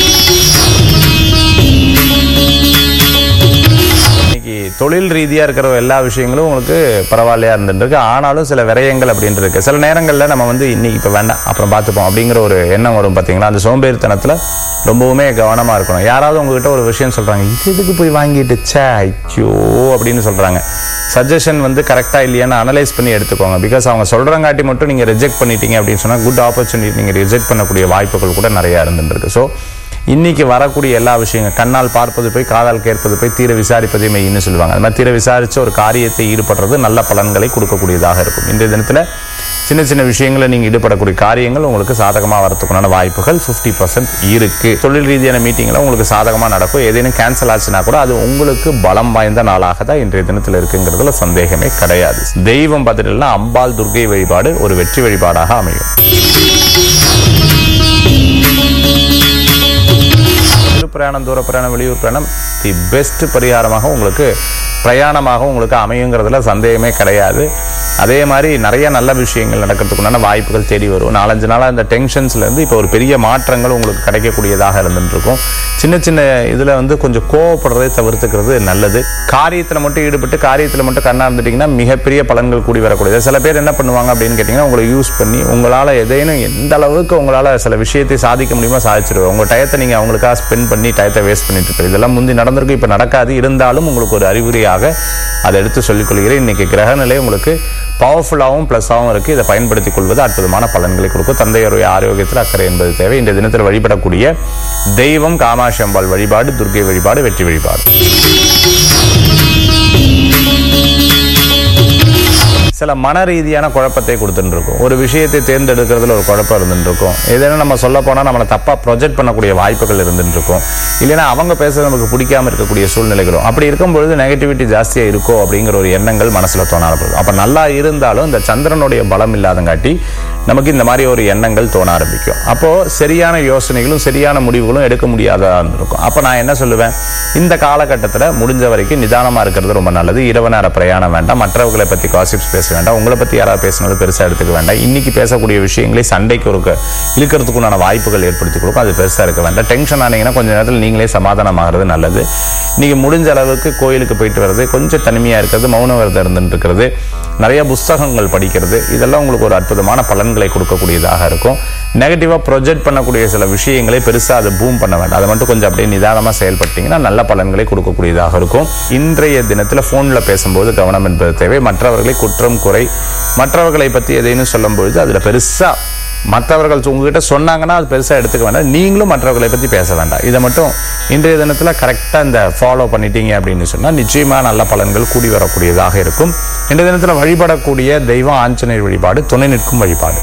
இன்னைக்கு தொழில் ரீதியாக இருக்கிற எல்லா விஷயங்களும் உங்களுக்கு பரவாயில்லையா இருந்துருக்கு ஆனாலும் சில விரயங்கள் அப்படின்னு இருக்கு சில நேரங்களில் நம்ம வந்து இன்னைக்கு இப்போ வேண்டாம் அப்புறம் பார்த்துப்போம் அப்படிங்கிற ஒரு எண்ணம் வரும் பார்த்தீங்களா அந்த சோம்பேறித்தனத்தில் ரொம்பவுமே கவனமாக இருக்கணும் யாராவது உங்ககிட்ட ஒரு விஷயம் சொல்கிறாங்க இது எதுக்கு போய் வாங்கிட்டு ச்சே ஐயோ அப்படின்னு சொல்கிறாங்க சஜஷன் வந்து கரெக்டாக இல்லையான்னு அனலைஸ் பண்ணி எடுத்துக்கோங்க பிகாஸ் அவங்க சொல்கிறங்காட்டி மட்டும் நீங்கள் ரிஜெக்ட் பண்ணிட்டீங்க அப்படின்னு சொன்னால் குட் ஆப்பர்ச்சுனிட்டி நீங்கள் ரிஜெக்ட் பண்ணக்கூடிய வாய்ப்புகள் கூட நிறையா இருந்துருக்கு ஸோ இன்னைக்கு வரக்கூடிய எல்லா விஷயங்கள் கண்ணால் பார்ப்பது போய் காதால் கேட்பது போய் தீர விசாரிப்பதே மெய்ன்னு சொல்லுவாங்க அது மாதிரி தீர விசாரித்து ஒரு காரியத்தை ஈடுபடுறது நல்ல பலன்களை கொடுக்கக்கூடியதாக இருக்கும் இன்றைய தினத்தில் சின்ன சின்ன விஷயங்களை நீங்கள் ஈடுபடக்கூடிய காரியங்கள் உங்களுக்கு சாதகமாக வரதுக்குண்டான வாய்ப்புகள் ஃபிஃப்டி பர்சன்ட் இருக்கு தொழில் ரீதியான மீட்டிங்கில் உங்களுக்கு சாதகமாக நடக்கும் ஏதேனும் கேன்சல் ஆச்சுன்னா கூட அது உங்களுக்கு பலம் வாய்ந்த நாளாக தான் இன்றைய தினத்தில் இருக்குங்கிறதுல சந்தேகமே கிடையாது தெய்வம் பார்த்துட்டுனா அம்பாள் துர்கை வழிபாடு ஒரு வெற்றி வழிபாடாக அமையும் சிறு பிரயாணம் தூர பிரயாணம் வெளியூர் பிரயாணம் தி பெஸ்ட் பரிகாரமாக உங்களுக்கு பிரயாணமாக உங்களுக்கு அமையுங்கிறதுல சந்தேகமே கிடையாது அதே மாதிரி நிறைய நல்ல விஷயங்கள் நடக்கிறதுக்குண்டான வாய்ப்புகள் தேடி வரும் நாலஞ்சு நாளாக இந்த டென்ஷன்ஸ்லேருந்து இப்போ ஒரு பெரிய மாற்றங்கள் உங்களுக்கு கிடைக்கக்கூடியதாக இருந்துட்டு இருக்கும் சின்ன சின்ன இதில் வந்து கொஞ்சம் கோவப்படுறதை தவிர்த்துக்கிறது நல்லது காரியத்தில் மட்டும் ஈடுபட்டு காரியத்தில் மட்டும் கண்ணா இருந்துட்டிங்கன்னா மிகப்பெரிய பலன்கள் கூடி வரக்கூடியது சில பேர் என்ன பண்ணுவாங்க அப்படின்னு கேட்டிங்கன்னா உங்களை யூஸ் பண்ணி உங்களால் எதையும் எந்த அளவுக்கு உங்களால் சில விஷயத்தை சாதிக்க முடியுமோ சாதிச்சிருவாங்க உங்கள் டயத்தை நீங்கள் அவங்களுக்காக ஸ்பெண்ட் பண்ணி டயத்தை வேஸ்ட் பண்ணிட்டு இருப்பீங்க இதெல்லாம் முந்தி நடந்திருக்கு இப்போ நடக்காது இருந்தாலும் உங்களுக்கு ஒரு அறிகுறியாக அதை எடுத்து சொல்லிக் கொள்கிறேன் இன்னைக்கு கிரகநிலை உங்களுக்கு பவர்ஃபுல்லாகவும் ப்ளஸ்ஸாகவும் இருக்குது இதை பயன்படுத்திக் கொள்வது அற்புதமான பலன்களை கொடுக்கும் தந்தையருடைய ஆரோக்கியத்தில் அக்கறை என்பது தேவை இந்த தினத்தில் வழிபடக்கூடிய தெய்வம் காமாட்சி அம்பாள் வழிபாடு துர்க்கை வழிபாடு வெற்றி வழிபாடு சில மன ரீதியான குழப்பத்தை கொடுத்துட்டு இருக்கும் ஒரு விஷயத்தை தேர்ந்தெடுக்கிறதுல ஒரு குழப்பம் இருந்துட்டு இருக்கும் ஏதேனும் நம்ம சொல்ல போனால் நம்மளை தப்பாக ப்ரொஜெக்ட் பண்ணக்கூடிய வாய்ப்புகள் இருந்துட்டு இருக்கும் இல்லைன்னா அவங்க பேசுறது நமக்கு பிடிக்காம இருக்கக்கூடிய சூழ்நிலைகளும் அப்படி இருக்கும்பொழுது நெகட்டிவிட்டி ஜாஸ்தியாக இருக்கோ அப்படிங்கிற ஒரு எண்ணங்கள் மனசில் தோண ஆரம்பிக்கும் அப்போ நல்லா இருந்தாலும் இந்த சந்திரனுடைய பலம் இல்லாதங்காட்டி நமக்கு இந்த மாதிரி ஒரு எண்ணங்கள் தோண ஆரம்பிக்கும் அப்போது சரியான யோசனைகளும் சரியான முடிவுகளும் எடுக்க முடியாததாக இருந்திருக்கும் அப்போ நான் என்ன சொல்லுவேன் இந்த காலகட்டத்தில் முடிஞ்ச வரைக்கும் நிதானமாக இருக்கிறது ரொம்ப நல்லது இரவு நேர பிரயாணம் வேண்டாம் மற்றவர்களை பற்றி காசிப்ஸ் பேச வேண்டாம் உங்களை பற்றி யாராவது பேசினாலும் பெருசாக எடுத்துக்க வேண்டாம் இன்னைக்கு பேசக்கூடிய விஷயங்களை சண்டைக்கு ஒரு க- இழுக்கிறதுக்குண்டான வாய்ப்புகள் ஏற்படுத்தி கொடுக்கும் அது பெருசாக இருக்க வேண்டாம் டென்ஷன் ஆனீங்கன்னா கொஞ்ச நேரத்தில் நீங்களே சமாதானமாகிறது நல்லது நீங்கள் முடிஞ்ச அளவுக்கு கோயிலுக்கு போயிட்டு வர்றது கொஞ்சம் தனிமையாக இருக்கிறது மௌன விரதம் இருந்துட்டு இருக்கிறது நிறைய புஸ்தகங்கள் படிக்கிறது இதெல்லாம் உங்களுக்கு ஒரு அற்புதமான பலன்களை கொடுக்கக்கூடியதாக இருக்கும் நெகட்டிவாக ப்ரொஜெக்ட் பண்ணக்கூடிய சில விஷயங்களை பெருசாக அதை பூம் பண்ண வேண்டாம் அதை மட்டும் கொஞ்சம் அப்படியே நிதானமாக செயல்பட்டீங்கன்னா நல்ல பலன்களை கொடுக்கக்கூடியதாக இருக்கும் இன்றைய தினத்தில் ஃபோனில் பேசும்போது கவனம் என்பது தேவை மற்றவர்களை குற்றம் குறை மற்றவர்களை பற்றி எதையும் சொல்லும்பொழுது அதில் பெருசாக மற்றவர்கள் உங்ககிட்ட சொன்னாங்கன்னா அது பெருசாக எடுத்துக்க வேண்டாம் நீங்களும் மற்றவர்களை பற்றி பேச வேண்டாம் இதை மட்டும் இன்றைய தினத்தில் கரெக்டாக இந்த ஃபாலோ பண்ணிட்டீங்க அப்படின்னு சொன்னால் நிச்சயமாக நல்ல பலன்கள் கூடி வரக்கூடியதாக இருக்கும் இன்றைய தினத்தில் வழிபடக்கூடிய தெய்வம் ஆஞ்சநேயர் வழிபாடு துணை நிற்கும் வழிபாடு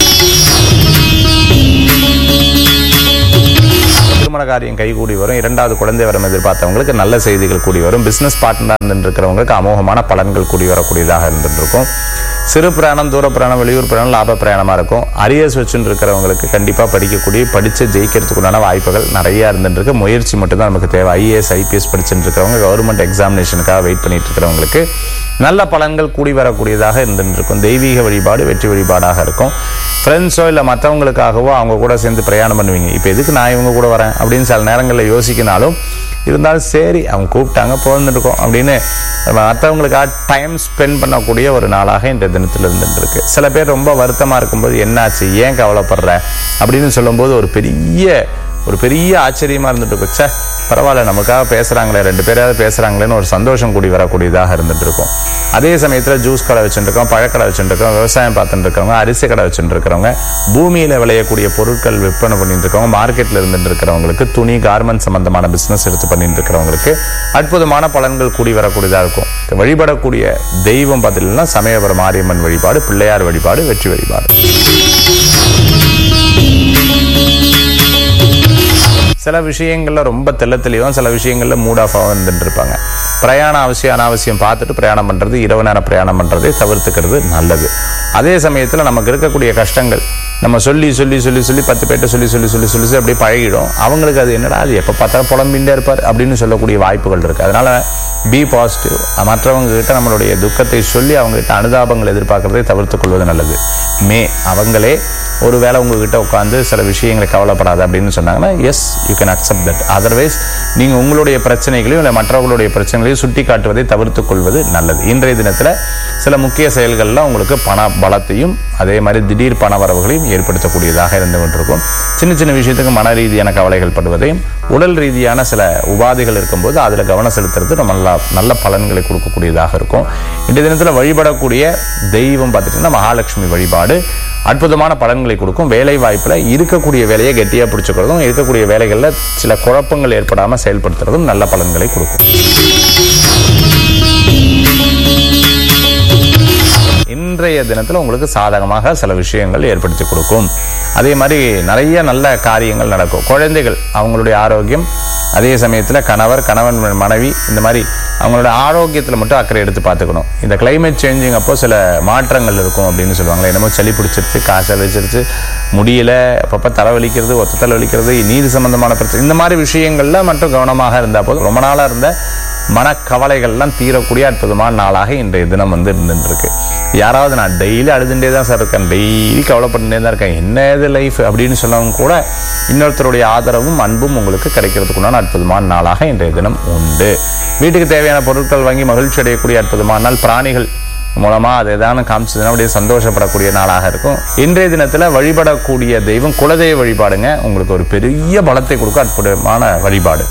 திருமண காரியம் கைகூடி வரும் இரண்டாவது குழந்தை வரம் எதிர்பார்த்தவங்களுக்கு நல்ல செய்திகள் கூடி வரும் பிசினஸ் பார்ட்னர் இருக்கிறவங்களுக்கு அமோகமான பலன்கள் கூடி வரக்கூடியதாக இருந்துட்டு இருக்கும் சிறு பிரயாணம் தூர பிரயாணம் வெளியூர் பிரயாணம் லாப பிரயாணமாக இருக்கும் அரியர்ஸ் வச்சுன்னு இருக்கிறவங்களுக்கு கண்டிப்பாக படிக்கக்கூடிய படித்து ஜெயிக்கிறதுக்குண்டான வாய்ப்புகள் நிறைய இருந்துட்டு இருக்கு முயற்சி மட்டும்தான் நமக்கு தேவை ஐஏஎஸ் ஐபிஎஸ் படிச்சுட்டு இருக்கிறவங்க கவர்மெண்ட் எக்ஸாமினேஷனுக்காக வெயிட் பண்ணிட்டு இருக்கிறவங்களுக்கு நல்ல பலன்கள் கூடி வரக்கூடியதாக இருந்துட்டு இருக்கும் தெய்வீக வழிபாடு வெற்றி வழிபாடாக இருக்கும் ஃப்ரெண்ட்ஸோ இல்லை மற்றவங்களுக்காகவோ அவங்க கூட சேர்ந்து பிரயாணம் பண்ணுவீங்க இப்போ எதுக்கு நான் இவங்க கூட வரேன் அப்படின்னு சில நேரங்களில் யோசிக்கினாலும் இருந்தாலும் சரி அவங்க கூப்பிட்டாங்க போந்துருக்கோம் அப்படின்னு மற்றவங்களுக்காக டைம் ஸ்பெண்ட் பண்ணக்கூடிய ஒரு நாளாக இந்த தினத்தில் இருந்துட்டு இருக்கு சில பேர் ரொம்ப வருத்தமாக இருக்கும்போது என்னாச்சு ஏன் கவலைப்படுற அப்படின்னு சொல்லும்போது ஒரு பெரிய ஒரு பெரிய ஆச்சரியமா இருந்துட்டு இருக்கு ச்சே பரவாயில்ல நமக்காக பேசுறாங்களே ரெண்டு பேராவது பேசுறாங்களேன்னு ஒரு சந்தோஷம் கூடி வரக்கூடியதாக இருந்துட்டு இருக்கும் அதே சமயத்துல ஜூஸ் கடை வச்சுட்டு இருக்கோம் பழக்கடை வச்சுட்டு இருக்கோம் விவசாயம் பார்த்துட்டு இருக்கவங்க அரிசி கடை வச்சுட்டு இருக்கிறவங்க பூமியில விளையக்கூடிய பொருட்கள் விற்பனை பண்ணிட்டு இருக்கவங்க மார்க்கெட்ல இருந்துட்டு இருக்கிறவங்களுக்கு துணி கார்மெண்ட் சம்பந்தமான பிசினஸ் எடுத்து பண்ணிட்டு இருக்கிறவங்களுக்கு அற்புதமான பலன்கள் கூடி வரக்கூடியதா இருக்கும் வழிபடக்கூடிய தெய்வம் பார்த்தீங்கன்னா சமயபுரம் மாரியம்மன் வழிபாடு பிள்ளையார் வழிபாடு வெற்றி வழிபாடு சில விஷயங்கள்ல ரொம்ப தெள்ள தெளிவாகவும் சில விஷயங்கள்ல மூட் ஆஃபாகவும் இருந்துட்டு இருப்பாங்க பிரயாணம் அவசியம் அனாவசியம் பார்த்துட்டு பிரயாணம் பண்றது இரவு நேரம் பிரயாணம் பண்றதை தவிர்த்துக்கிறது நல்லது அதே சமயத்துல நமக்கு இருக்கக்கூடிய கஷ்டங்கள் நம்ம சொல்லி சொல்லி சொல்லி சொல்லி பத்து பேர்ட்ட சொல்லி சொல்லி சொல்லி சொல்லி சொல்லி அப்படியே பழகிடும் அவங்களுக்கு அது என்னடா அது எப்போ பார்த்தாலும் புலம்பின்றே இருப்பார் அப்படின்னு சொல்லக்கூடிய வாய்ப்புகள் இருக்கு அதனால பி பாசிட்டிவ் மற்றவங்க கிட்ட நம்மளுடைய துக்கத்தை சொல்லி அவங்க கிட்ட அனுதாபங்கள் எதிர்பார்க்கறதை தவிர்த்துக் கொள்வது நல்லது மே அவங்களே ஒருவேளை உங்ககிட்ட உட்காந்து சில விஷயங்களை கவலைப்படாது அப்படின்னு சொன்னாங்கன்னா yes you can accept that otherwise நீங்கள் உங்களுடைய பிரச்சனைகளையும் இல்லை மற்றவர்களுடைய பிரச்சனைகளையும் சுட்டி காட்டுவதை தவிர்த்துக் கொள்வது நல்லது இன்றைய தினத்தில் சில முக்கிய செயல்கள்லாம் உங்களுக்கு பண பலத்தையும் அதே மாதிரி திடீர் பண வரவுகளையும் ஏற்படுத்தக்கூடியதாக இருந்து கொண்டிருக்கும் சின்ன சின்ன விஷயத்துக்கு மன ரீதியான கவலைகள் படுவதையும் உடல் ரீதியான சில உபாதைகள் இருக்கும்போது அதில் கவனம் செலுத்துறது ரொம்ப நல்லா நல்ல பலன்களை கொடுக்கக்கூடியதாக இருக்கும் இன்றைய தினத்தில் வழிபடக்கூடிய தெய்வம் பார்த்துட்டிங்கன்னா மகாலட்சுமி வழிபாடு அற்புதமான பலன்களை கொடுக்கும் வேலை வாய்ப்புல இருக்கக்கூடிய வேலையை கெட்டியா பிடிச்சுக்கிறதும் இருக்கக்கூடிய வேலைகள்ல சில குழப்பங்கள் ஏற்படாம செயல்படுத்துறதும் நல்ல பலன்களை கொடுக்கும் இன்றைய தினத்துல உங்களுக்கு சாதகமாக சில விஷயங்கள் ஏற்படுத்தி கொடுக்கும் அதே மாதிரி நிறைய நல்ல காரியங்கள் நடக்கும் குழந்தைகள் அவங்களுடைய ஆரோக்கியம் அதே சமயத்துல கணவர் கணவன் மனைவி இந்த மாதிரி அவங்களோட ஆரோக்கியத்துல மட்டும் அக்கறை எடுத்து பார்த்துக்கணும் இந்த கிளைமேட் சேஞ்சிங் அப்போ சில மாற்றங்கள் இருக்கும் அப்படின்னு சொல்லுவாங்களே என்னமோ சளி பிடிச்சிருச்சு காய்ச்சல் வச்சிருச்சு முடியல அப்பப்போ தலை வலிக்கிறது ஒத்த தலை வலிக்கிறது நீர் சம்பந்தமான பிரச்சனை இந்த மாதிரி விஷயங்கள்ல மட்டும் கவனமாக இருந்தால் போதும் ரொம்ப நாளா இருந்த மனக்கவலைகள்லாம் தீரக்கூடிய அற்புதமான நாளாக இன்றைய தினம் வந்து இருந்துட்டு இருக்கு யாராவது நான் டெய்லி அழுதுண்டே தான் சார் இருக்கேன் டெய்லி கவலைப்பட்டுட்டே தான் இருக்கேன் என்ன இது லைஃப் அப்படின்னு சொன்னவங்க கூட இன்னொருத்தருடைய ஆதரவும் அன்பும் உங்களுக்கு கிடைக்கிறதுக்குண்டான அற்புதமான நாளாக இன்றைய தினம் உண்டு வீட்டுக்கு தேவையான பொருட்கள் வாங்கி மகிழ்ச்சி அடையக்கூடிய அற்புதமான நாள் பிராணிகள் மூலமா அது ஏதான காமிச்சதுன்னா அப்படியே சந்தோஷப்படக்கூடிய நாளாக இருக்கும் இன்றைய தினத்துல வழிபடக்கூடிய தெய்வம் குலதெய்வ வழிபாடுங்க உங்களுக்கு ஒரு பெரிய பலத்தை கொடுக்க அற்புதமான வழிபாடு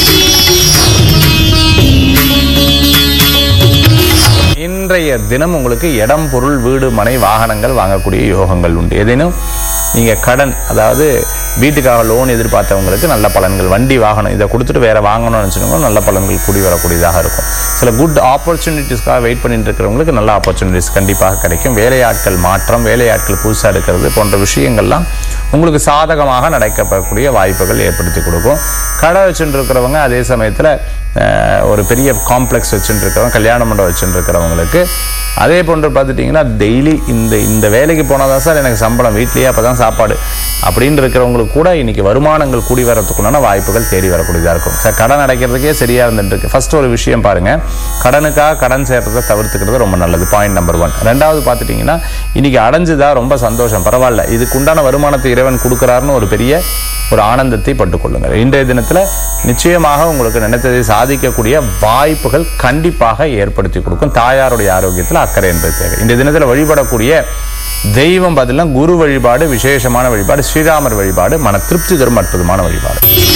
இன்றைய தினம் உங்களுக்கு இடம் பொருள் வீடு மனை வாகனங்கள் வாங்கக்கூடிய யோகங்கள் உண்டு ஏதேனும் நீங்க கடன் அதாவது வீட்டுக்காக லோன் எதிர்பார்த்தவங்களுக்கு நல்ல பலன்கள் வண்டி வாகனம் இதை கொடுத்துட்டு வேற வாங்கணும்னு நினைச்சவங்க நல்ல பலன்கள் கூடி வரக்கூடியதாக இருக்கும் சில குட் ஆப்பர்ச்சுனிட்டிஸ்க்காக வெயிட் பண்ணிட்டு இருக்கிறவங்களுக்கு நல்ல ஆப்பர்ச்சுனிட்டிஸ் கண்டிப்பாக கிடைக்கும் வேலையாட்கள் மாற்றம் வேலையாட்கள் புதுசாக எடுக்கிறது போன்ற விஷயங்கள்லாம் உங்களுக்கு சாதகமாக நடக்கப்படக்கூடிய வாய்ப்புகள் ஏற்படுத்தி கொடுக்கும் கடை வச்சுட்டு இருக்கிறவங்க அதே சமயத்தில் ஒரு பெரிய காம்ப்ளெக்ஸ் வச்சுட்டு இருக்கிறவங்க கல்யாண மண்டபம் வச்சுட்டு இருக்கிறவங்களுக்கு அதே போன்று பார்த்துட்டிங்கன்னா டெய்லி இந்த இந்த வேலைக்கு போனால் தான் சார் எனக்கு சம்பளம் வீட்லேயே அப்போ தான் சாப்பாடு அப்படின்னு இருக்கிறவங்களுக்கு கூட இன்னைக்கு வருமானங்கள் கூடி வரதுக்குண்டான வாய்ப்புகள் தேடி வரக்கூடியதாக இருக்கும் சார் கடன் அடைக்கிறதுக்கே சரியாக இருந்துட்டு இருக்கு ஃபர்ஸ்ட் ஒரு விஷயம் பாருங்க கடனுக்காக கடன் சேர்றதை தவிர்த்துக்கிறது ரொம்ப நல்லது பாயிண்ட் நம்பர் ஒன் ரெண்டாவது பார்த்துட்டிங்கன்னா இன்னைக்கு அடைஞ்சுதா ரொம்ப சந்தோஷம் பரவாயில்ல இதுக்கு உண்டான வருமானத்தை இறைவன் கொடுக்குறாருன்னு ஒரு பெரிய ஒரு ஆனந்தத்தை பட்டுக்கொள்ளுங்கள் இன்றைய தினத்தில் நிச்சயமாக உங்களுக்கு நினைத்ததை சாதிக்கக்கூடிய வாய்ப்புகள் கண்டிப்பாக ஏற்படுத்தி கொடுக்கும் தாயாருடைய ஆரோக்கியத்தில் அக்கறை என்பது தேவை இன்றைய தினத்தில் வழிபடக்கூடிய தெய்வம் பதிலாக குரு வழிபாடு விசேஷமான வழிபாடு ஸ்ரீராமர் வழிபாடு மன திருப்தி தரும் அற்புதமான வழிபாடு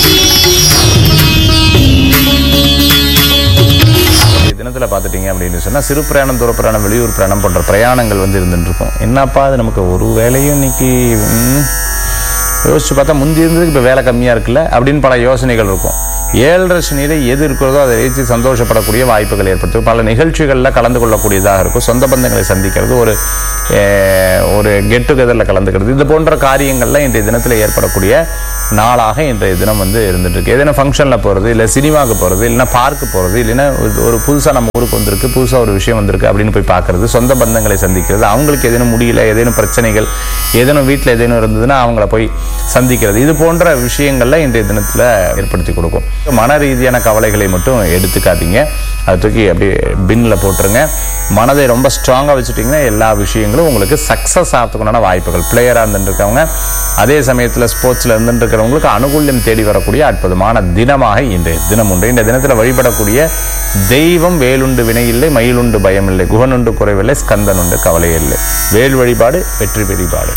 தினத்தில் பார்த்துட்டீங்க அப்படின்னு சொன்னால் சிறு பிரயாணம் தூர பிரயாணம் வெளியூர் பிரயாணம் போன்ற பிரயாணங்கள் வந்து இருந்துட்டு இருக்கும் என்னப்பா அது நமக்கு ஒரு வேலையும் இன்னைக்கு ம், யோசிச்சு பார்த்தா முந்தி இருந்ததுக்கு இப்போ வேலை கம்மியாக இருக்குல்ல அப்படின்னு பல யோசனைகள் இருக்கும் ஏழரை சனியில எது இருக்கிறதோ அதை வைத்து சந்தோஷப்படக்கூடிய வாய்ப்புகள் ஏற்படுத்தும் பல நிகழ்ச்சிகளில் கலந்து கொள்ளக்கூடியதாக இருக்கும் சொந்த பந்தங்களை சந்திக்கிறது ஒரு அஹ், ஒரு கெட் டுகெதரில் கலந்துக்கிறது இது போன்ற காரியங்கள்லாம் இன்றைய தினத்தில் ஏற்படக்கூடிய நாளாக இன்றைய தினம் வந்து இருந்துட்டு இருக்கு ஏதேனும் ஃபங்க்ஷனில் போகிறது இல்லை சினிமாவுக்கு போகிறது இல்லைன்னா பார்க்கு போகிறது இல்லைன்னா ஒரு- ஒரு புதுசாக நம்ம ஊருக்கு வந்திருக்கு புதுசாக ஒரு விஷயம் வந்திருக்கு அப்படின்னு போய் பார்க்கறது சொந்த பந்தங்களை சந்திக்கிறது அவங்களுக்கு ஏதேனும் முடியல ஏதேனும் பிரச்சனைகள் ஏதேனும் வீட்டில் ஏதேனும் இருந்ததுன்னா அவங்கள போய் சந்திக்கிறது இது போன்ற விஷயங்கள்ல இன்றைய தினத்துல ஏற்படுத்தி கொடுக்கும் மன ரீதியான கவலைகளை மட்டும் எடுத்துக்காதீங்க அதை தூக்கி அப்படியே பின்ல போட்டுருங்க மனதை ரொம்ப ஸ்ட்ராங்கா வச்சுட்டீங்கன்னா எல்லா விஷயங்களும் உங்களுக்கு சக்சஸ் ஆகிறதுக்குண்டான வாய்ப்புகள் பிளேயரா இருந்துருக்கவங்க அதே சமயத்துல ஸ்போர்ட்ஸ்ல இருந்துருக்கிறவங்களுக்கு அனுகூல்யம் தேடி வரக்கூடிய அற்புதமான தினமாக இன்றைய தினம் உண்டு இந்த தினத்துல வழிபடக்கூடிய தெய்வம் வேலுண்டு வினையில்லை மயிலுண்டு பயமில்லை குகனுண்டு குறைவில்லை ஸ்கந்தன் உண்டு கவலை இல்லை வேல் வழிபாடு வெற்றி வழிபாடு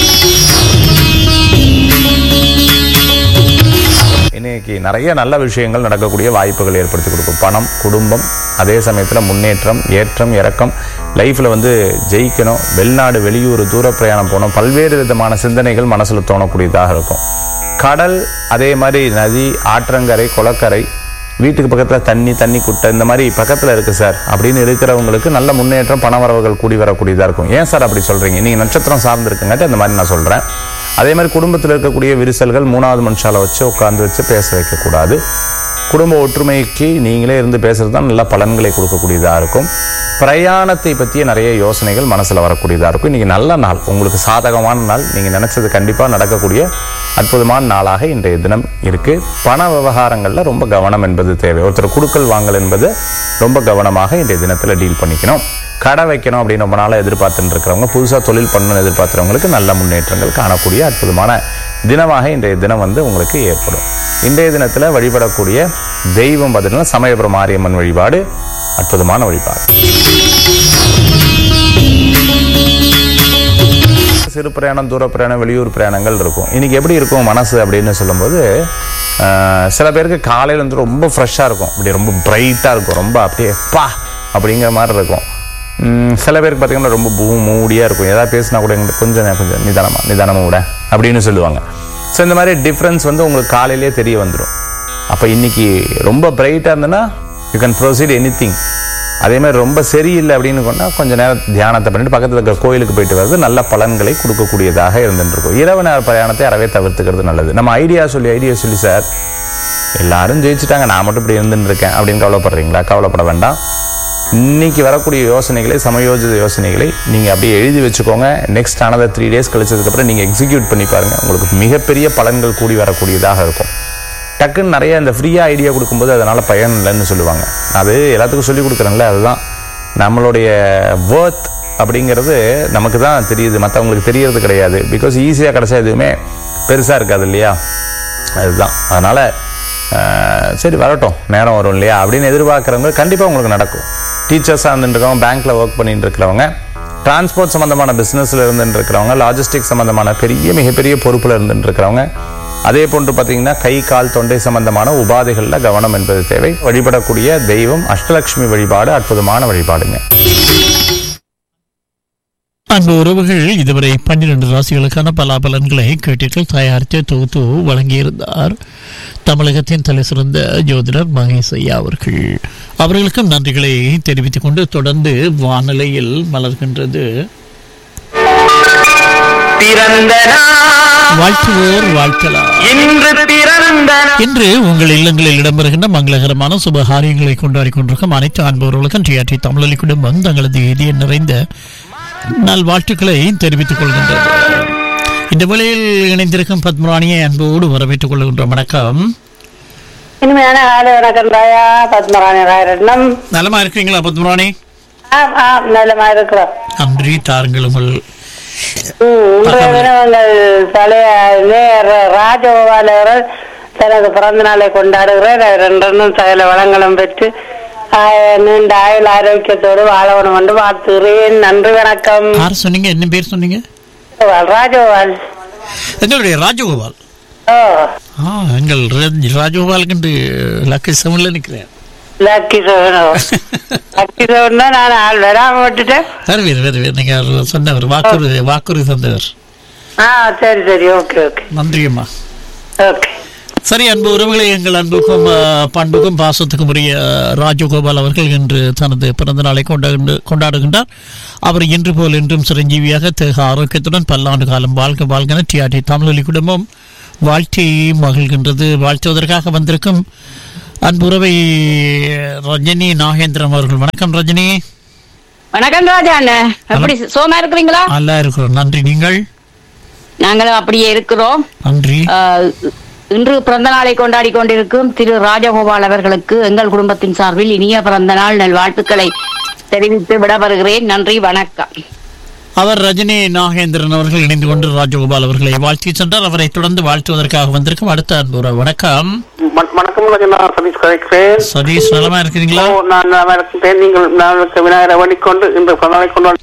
இன்னைக்கு நிறைய நல்ல விஷயங்கள் நடக்கக்கூடிய வாய்ப்புகள் ஏற்படுத்தி கொடுக்கும் பணம் குடும்பம் அதே சமயத்தில் முன்னேற்றம் ஏற்றம் இறக்கம் லைஃப்பில் வந்து ஜெயிக்கணும் வெளிநாடு வெளியூர் தூர பிரயாணம் போகணும் பல்வேறு விதமான சிந்தனைகள் மனசில் தோணக்கூடியதாக இருக்கும் கடல் அதே மாதிரி நதி ஆற்றங்கரை குளக்கரை வீட்டுக்கு பக்கத்தில் தண்ணி தண்ணி குட்டை இந்த மாதிரி பக்கத்தில் இருக்கு சார் அப்படின்னு இருக்கிறவங்களுக்கு நல்ல முன்னேற்றம் பணவரவுகள் கூடி வரக்கூடியதாக இருக்கும் ஏன் சார் அப்படி சொல்றீங்க நீங்கள் நட்சத்திரம் சார்ந்து இருக்குங்காட்டி அந்த மாதிரி நான் சொல்கிறேன் அதே மாதிரி குடும்பத்தில் இருக்கக்கூடிய விரிசல்கள் மூணாவது மனுஷால வச்சு உட்காந்து வச்சு பேச வைக்கக்கூடாது குடும்ப ஒற்றுமைக்கு நீங்களே இருந்து பேசுறது தான் நல்ல பலன்களை கொடுக்கக்கூடியதாக இருக்கும் பிரயாணத்தை பற்றிய நிறைய யோசனைகள் மனசில் வரக்கூடியதாக இருக்கும் இன்னைக்கு நல்ல நாள் உங்களுக்கு சாதகமான நாள் நீங்கள் நினைச்சது கண்டிப்பாக நடக்கக்கூடிய அற்புதமான நாளாக இன்றைய தினம் இருக்கு பண விவகாரங்களில் ரொம்ப கவனம் என்பது தேவை ஒருத்தர் குடுக்கல் வாங்கல் என்பது ரொம்ப கவனமாக இன்றைய தினத்தில் டீல் பண்ணிக்கணும் கடை வைக்கணும் அப்படின்னு ரொம்ப நாளாக எதிர்பார்த்துட்டு இருக்கிறவங்க புதுசாக தொழில் பண்ணணும்னு எதிர்பார்க்குறவங்களுக்கு நல்ல முன்னேற்றங்கள் காணக்கூடிய அற்புதமான தினமாக இன்றைய தினம் வந்து உங்களுக்கு ஏற்படும் இன்றைய தினத்தில் வழிபடக்கூடிய தெய்வம் பார்த்தீங்கன்னா சமயபுரம் மாரியம்மன் வழிபாடு அற்புதமான வழிபாடு சிறு பிரயாணம் தூர பிரயாணம் வெளியூர் பிரயாணங்கள் இருக்கும் இன்னைக்கு எப்படி இருக்கும் மனசு அப்படின்னு சொல்லும்போது ஆஹ், சில பேருக்கு காலையில் வந்து ரொம்ப ஃப்ரெஷ்ஷாக இருக்கும் அப்படி ரொம்ப பிரைட்டாக இருக்கும் ரொம்ப அப்படியே பா அப்படிங்கிற மாதிரி இருக்கும் உம், சில பேருக்கு பார்த்தீங்கன்னா ரொம்ப பூ மூடியாக இருக்கும் ஏதாவது பேசினா கூட எங்களுக்கு கொஞ்சம் நே- கொஞ்சம் நிதானமா நிதானமாக விட அப்படின்னு சொல்லுவாங்க ஸோ இந்த மாதிரி டிஃப்ரென்ஸ் வந்து உங்களுக்கு காலையிலே தெரிய வந்துடும் அப்போ இன்னைக்கு ரொம்ப பிரைட்டாக இருந்ததுன்னா யூ கேன் ப்ரொசீட் எனி அதே மாதிரி ரொம்ப சரியில்லை அப்படின்னு சொன்னா கொஞ்ச நேரம் தியானத்தை பண்ணிட்டு பக்கத்தில் இருக்கிற கோயிலுக்கு போயிட்டு வர்றது நல்ல பலன்களை கொடுக்கக்கூடியதாக இருந்துட்டு இருக்கும் இரவு நேர பிரயாணத்தை அறவே தவிர்த்துக்கிறது நல்லது நம்ம ஐடியா சொல்லி ஐடியா சொல்லி சார் எல்லாரும் ஜெயிச்சுட்டாங்க நான் மட்டும் இப்படி இருந்துட்டு இருக்கேன் அப்படின்னு கவலைப்படுறீங்களா கவலைப்பட வேண்டாம் இன்னைக்கு வரக்கூடிய யோசனைகளை சமயோஜித யோசனைகளை நீங்கள் அப்படியே எழுதி வச்சுக்கோங்க நெக்ஸ்ட் ஆனதை த்ரீ டேஸ் கழிச்சதுக்கப்புறம் நீங்கள் எக்ஸிக்யூட் பண்ணி பாருங்க உங்களுக்கு மிகப்பெரிய பலன்கள் கூடி வரக்கூடியதாக இருக்கும் டக்குன்னு நிறைய இந்த ஃப்ரீயாக ஐடியா கொடுக்கும்போது அதனால் பயன் இல்லைன்னு சொல்லுவாங்க அது எல்லாத்துக்கும் சொல்லி கொடுக்குறேன்ல அதுதான் நம்மளுடைய worth அப்படிங்கிறது நமக்கு தான் தெரியுது மற்றவங்களுக்கு தெரியறது கிடையாது பிகாஸ் ஈஸியாக கிடைச்சா எதுவுமே பெருசாக இருக்காது இல்லையா அதுதான் அதனால் சரி வரட்டும் நேரம் வரும் இல்லையா அப்படின்னு எதிர்பார்க்குறவங்க கண்டிப்பாக உங்களுக்கு நடக்கும் டீச்சர்ஸாக இருந்துட்டு இருக்கவங்க பேங்க்கில் ஒர்க் பண்ணிட்டு இருக்கிறவங்க டிரான்ஸ்போர்ட் சம்மந்தமான பிஸ்னஸில் இருந்துட்டு இருக்கிறவங்க லாஜிஸ்டிக் சம்மந்தமான பெரிய மிகப்பெரிய பொறுப்பில் இருந்துட்டு இருக்கிறவங்க அதே போன்று பார்த்தீங்கன்னா கை கால் தொண்டை சம்பந்தமான உபாதைகளில் கவனம் என்பது தேவை வழிபடக்கூடிய தெய்வம் அஷ்டலட்சுமி வழிபாடு அற்புதமான வழிபாடுங்க அன்பு உறவுகள் இதுவரை பன்னிரண்டு ராசிகளுக்கான பலாபலன்களை கேட்டீர்கள் தயாரித்து தொகுத்து வழங்கியிருந்தார் தமிழகத்தின் தலை சிறந்த ஜோதிடர் மகேஷ் ஐயா அவர்கள் அவர்களுக்கும் நன்றிகளை தெரிவித்துக் கொண்டு தொடர்ந்து வானிலையில் மலர்கின்றது வாழ்த்துவோர் வாழ்த்தலாம் இன்று உங்கள் இல்லங்களில் இடம்பெறுகின்ற மங்களகரமான சுபகாரியங்களை கொண்டாடி கொண்டிருக்கும் அனைத்து அன்பவர்களுக்கும் டிஆர்டி தமிழொலி குடும்பம் தங்களது இதய நிறைந்த நல்வாழ்த்துக்களை தெரிவித்துக் கொள்கின்றது இந்த வேளையில் இணைந்திருக்கும் பத்மராணியை அன்போடு வரவேற்றுக் கொள்கின்றோம் வணக்கம் இனிமையான காலை வணக்கம் ராயா பத்மராணி ராயரட்னம் நலமா இருக்கிறீங்களா பத்மராணி ஆம் ஆம் நல்லமா இருக்கிறோம் நன்றி தாருங்கள் உங்கள் ம், இன்றைய தினம் எங்கள் பழைய நேர் ராஜகோபால் அவர்கள் தனது பிறந்த நாளை கொண்டாடுகிறார் அவர் ரெண்டும் சகல வளங்களும் பெற்று ஆய- நீண்ட ஆயுள் ஆரோக்கியத்தோடு வாழணும் என்று வாழ்த்துகிறேன் நன்றி வணக்கம் யார் சொன்னீங்க என்ன பேர் சொன்னீங்க ராஜகோபால் எங்களுடைய ராஜகோபால் ஓ ஆ எங்கள் ரா- ராஜகோபாலுக்கு லக்கி செவன்ல நிற்கிறேன் லக்கி சோழனோ லக்கி சோழன் தான் நான் ஆள் வராம விட்டுட்டேன் வருவீர் வருவீர் நீங்க அவர் சொன்னவர் வாக்குறுதி வாக்குறுதி தந்தவர் ஆ சரி சரி ஓகே ஓகே நன்றியம்மா ஓகே சரி அன்பு உறவுகளை எங்கள் அன்புக்கும் ஆ, பண்புக்கும் பாசத்துக்கும் உரிய ராஜகோபால் அவர்கள் இன்று தனது பிறந்த நாளை கொண்டாடு கொண்டாடுகின்றார் அவர் இன்று போல் இன்றும் சிரஞ்சீவியாக தேக ஆரோக்கியத்துடன் பல்லாண்டு காலம் வாழ்க வாழ்கன டிஆர்டி தமிழொலி குடும்பம் வாழ்த்தி மகிழ்கின்றது வாழ்த்துவதற்காக வந்திருக்கும் அன்புறவை ரஜினி நாகேந்திரன் அவர்கள் வணக்கம் ரஜினி வணக்கம் ராஜா அண்ணன் எப்படி சோமா இருக்கிறீங்களா நல்லா இருக்கிறோம் நன்றி நீங்கள் நாங்களும் அப்படியே இருக்கிறோம் நன்றி ஆஹ், இன்று பிறந்த நாளை கொண்டாடி கொண்டிருக்கும் திரு ராஜகோபால் அவர்களுக்கு எங்கள் குடும்பத்தின் சார்பில் இனிய பிறந்த நாள் நல்வாழ்த்துக்களை தெரிவித்து விடவருகிறேன் நன்றி வணக்கம் அவர் ரஜினி நாகேந்திரன் அவர்கள் இணைந்து கொண்டு ராஜகோபால் அவர்களை வாழ்த்தி சென்றார் அவரை தொடர்ந்து வாழ்த்துவதற்காக வந்திருக்கும் அடுத்த அன்பு உறவு. வணக்கம் வண- வணக்கம் நான் சதீஷ் கதைக்கிறேன் சதீஷ் நலமா இருக்கிறீங்களா ஓ, நான் நான் இருக்கிறேன் நீங்கள் நாளுக்கு விநாயகரை வேண்டிக்கொண்டு இந்த பிறந்தநாளை கொண்டாடி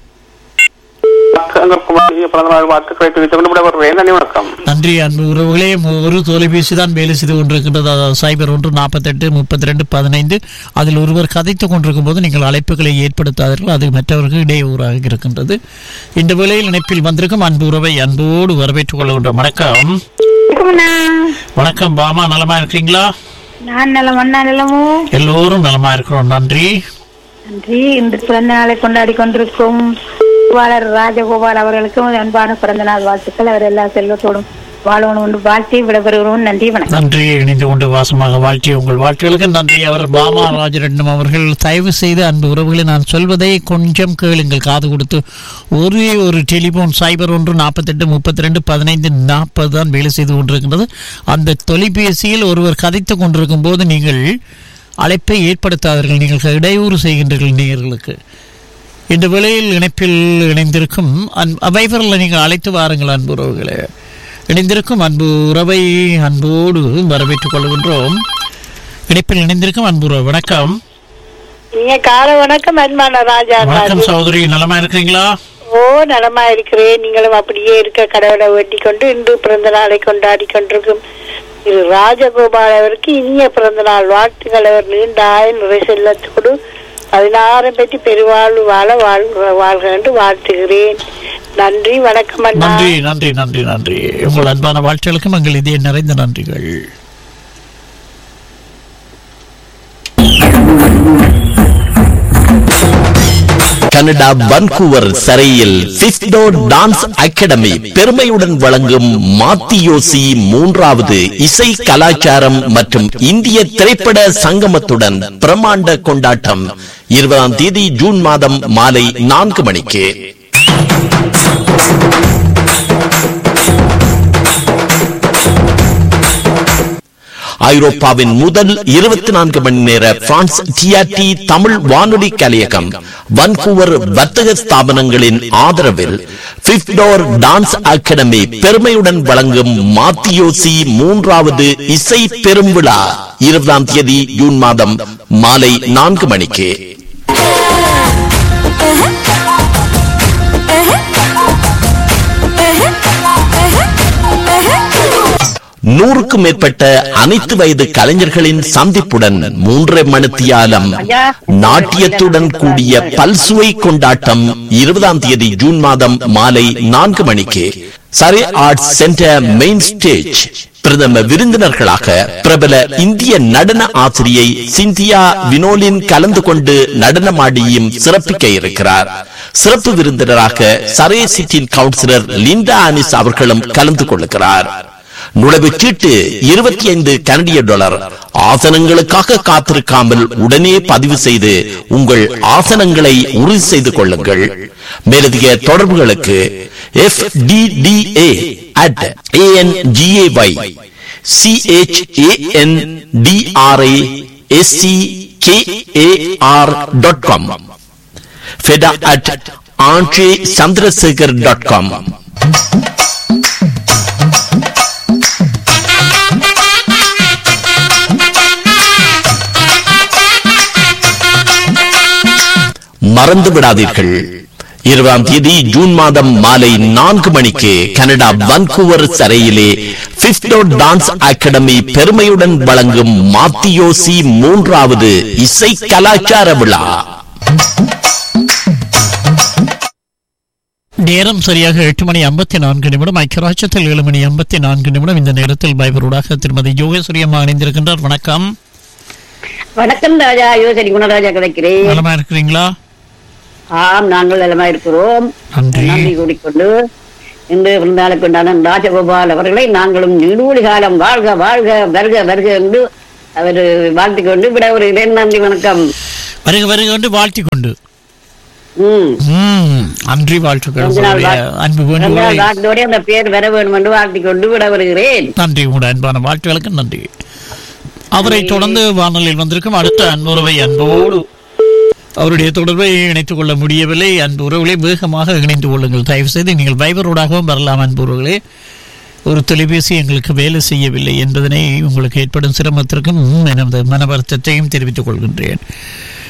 பிறந்தநாள் வாழ்த்துக்களை தெரிவித்துக் கொண்டு விட வருகிறேன் நன்றி வணக்கம் நன்றி அன்பு உறவுகளே ஒரு தொலைபேசி தான் வேலை செய்து கொண்டிருக்கின்றது அதாவது சைபர் ஒன்று நாற்பத்தெட்டு முப்பத்தி ரெண்டு பதினைந்து அதில் ஒருவர் கதைத்துக் கொண்டிருக்கும் போது நீங்கள் அழைப்புகளை ஏற்படுத்தாதீர்கள் அது மற்றவர்களுக்கு இடையூறாக இருக்கின்றது இந்த வேளையில் இணைப்பில் வந்திருக்கும் அன்பு உறவை அன்போடு வரவேற்றுக் கொள்கின்ற வணக்கம் வணக்கம் பாமா நலமா இருக்கிறீங்களா நான் நலம் அண்ணா நலமோ எல்லோரும் நலமா இருக்கிறோம் நன்றி நன்றி இன்று பிறந்த நாளை கொண்டாடி கொண்டிருக்கும் திருவாளர் ராஜகோபால் அவர்களுக்கும் அன்பான பிறந்த நாள் வாழ்த்துக்கள் அவர் எல்லா செல்வத்தோடும் வாழணும் என்று வாழ்த்தி விடைபெறுகிறோம் நன்றி வணக்கம் நன்றி இணைந்து கொண்டு வாசமாக வாழ்த்திய உங்கள் வாழ்த்துகளுக்கு நன்றி அவர் பாமா ராஜரட்னம் அவர்கள் தயவு செய்து அன்பு உறவுகளை நான் சொல்வதை கொஞ்சம் கேளுங்கள் காது கொடுத்து ஒரே ஒரு டெலிபோன் சைபர் ஒன்று நாற்பத்தெட்டு முப்பத்தி ரெண்டு பதினைந்து நாற்பது தான் வேலை செய்து கொண்டிருக்கின்றது அந்த தொலைபேசியில் ஒருவர் கதைத்து கொண்டிருக்கும் போது நீங்கள் அழைப்பை ஏற்படுத்தாதீர்கள் நீங்கள் இடையூறு செய்கின்றீர்கள் நேயர்களுக்கு இந்த வேளையில் இணைப்பில் இணைந்திருக்கும் அன் வைபரில் நீங்கள் அழைத்து வாருங்கள் அன்பு உறவுகளே இணைந்திருக்கும் அன்பு உறவை அன்போடு வரவேற்றுக் கொள்கின்றோம் இணைப்பில் இணைந்திருக்கும் அன்பு உறவு வணக்கம் நீங்க கால வணக்கம் அன்பான ராஜா வணக்கம் சகோதரி நலமா இருக்கிறீங்களா ஓ நலமா இருக்கிறேன் நீங்களும் அப்படியே இருக்க கடவுளை வேண்டிக் கொண்டு இன்று பிறந்த நாளை கொண்டாடி கொண்டிருக்கும் திரு ராஜகோபால் அவருக்கு இனிய பிறந்த நாள் வாழ்த்துக்கள் அவர் நீண்ட ஆயுள் நிறை செல்லத்தோடு பதினாறு பற்றி பெருவாழ்வு வாழ வாழ்க வாழ்க என்று வாழ்த்துகிறேன் நன்றி வணக்கம் அண்ணா நன்றி நன்றி நன்றி நன்றி உங்கள் அன்பான வாழ்த்துகளுக்கும் எங்கள் இதே நிறைந்த நன்றிகள் கனடா வன்கூவர் சரையில் சிஸ்டோ டான்ஸ் அகாடமி பெருமையுடன் வழங்கும் மாத்தியோசி மூன்றாவது இசை கலாச்சாரம் மற்றும் இந்திய திரைப்பட சங்கமத்துடன் பிரமாண்ட கொண்டாட்டம் இருபதாம் தேதி ஜூன் மாதம் மாலை நான்கு மணிக்கு ஐரோப்பாவின் முதல் இருபத்தி நான்கு மணி நேர பிரான்ஸ் டிஆர்டி தமிழ் வானொலி கலையகம் வன்கூவர் வர்த்தக ஸ்தாபனங்களின் ஆதரவில் பிப்டோர் டான்ஸ் அகாடமி பெருமையுடன் வழங்கும் மாத்தியோசி மூன்றாவது இசை பெரும்விழா இருபதாம் தேதி ஜூன் மாதம் மாலை நான்கு மணிக்கு நூறுக்கும் மேற்பட்ட அனைத்து வயது கலைஞர்களின் சந்திப்புடன் மூன்றரை மணித்தியாலம் நாட்டியத்துடன் கூடிய பல்சுவை கொண்டாட்டம் இருபதாம் தேதி ஜூன் மாதம் மாலை நான்கு மணிக்கு Surrey arts centre main stage பிரதம விருந்தினர்களாக பிரபல இந்திய நடன ஆசிரியை சிந்தியா வினோலின் கலந்து கொண்டு நடனமாடியும் சிறப்பிக்க இருக்கிறார் சிறப்பு விருந்தினராக சரே சிட்டின் கவுன்சிலர் லிண்டா ஆனிஸ் அவர்களும் கலந்து கொள்கிறார் நுழைவுச் சீட்டு இருபத்தி ஐந்து கனடிய டாலர் ஆசனங்களுக்காக காத்திருக்காமல் உடனே பதிவு செய்து உங்கள் ஆசனங்களை உறுதி செய்து கொள்ளுங்கள் மேலதிக தொடர்புகளுக்கு F D D A at ANGAY CHAN DRI SC KAR dot com feta at Andre Chandrasekar dot com மறந்து விடாதீர்கள் இருபதாம் தேதி ஜூன் மாதம் மாலை நான்கு மணிக்கு கனடா வன்கூவர் சரையிலே பிப்டோ டான்ஸ் அகாடமி பெருமையுடன் வழங்கும் மாத்தியோசி மூன்றாவது இசை கலாச்சார விழா நேரம் சரியாக எட்டு மணி ஐம்பத்தி நான்கு நிமிடம் ஐக்கியராட்சத்தில் ஏழு மணி ஐம்பத்தி நான்கு நிமிடம் இந்த நேரத்தில் பைபரூடாக திருமதி யோகேஸ்வரியம்மா இணைந்திருக்கின்றார் வணக்கம் வணக்கம் ராஜா யோசரி குணராஜா கிடைக்கிறேன் நலமா இருக்கிறீங்களா ஆம் நாங்கள் நலமா இருக்கிறோம் நன்றி நன்றி கூறிக்கொண்டு இன்று பிறந்தாளுக்கு உண்டான ராஜகோபால் அவர்களை நாங்களும் நீடூழி காலம் வாழ்க வாழ்க வருக வருக என்று அவர் வாழ்த்திக் கொண்டு விட ஒரு நன்றி வணக்கம் வருக வருக என்று வாழ்த்தி கொண்டு ம் ம், நன்றி வாழ்த்துக்கள் கொஞ்ச நாள் உங்களுடைய வா- அன்பு கொஞ்ச நாள் வேண்டுகோளை வாழ்த்தோட அந்த பேர் வர வேண்டும் என்று வாழ்த்தி கொண்டு விட வருகிறேன் நன்றி உங்களுடைய அன்பான வாழ்த்துகளுக்கு நன்றி அவரை தொடர்ந்து வானொலியில் வந்திருக்கும் அடுத்த அன்புறவை அன்போடு அவருடைய தொடர்பை இணைத்துக் கொள்ள முடியவில்லை அன்பு உறவுகளை வேகமாக இணைந்து கொள்ளுங்கள் தயவு செய்து நீங்கள் வைபரோடாகவும் வரலாம் அன்பு உறவுகளே ஒரு தொலைபேசி எங்களுக்கு வேலை செய்யவில்லை என்பதனை உங்களுக்கு ஏற்படும் சிரமத்திற்கும் எனது மன வருத்தத்தையும் தெரிவித்துக் கொள்கின்றேன்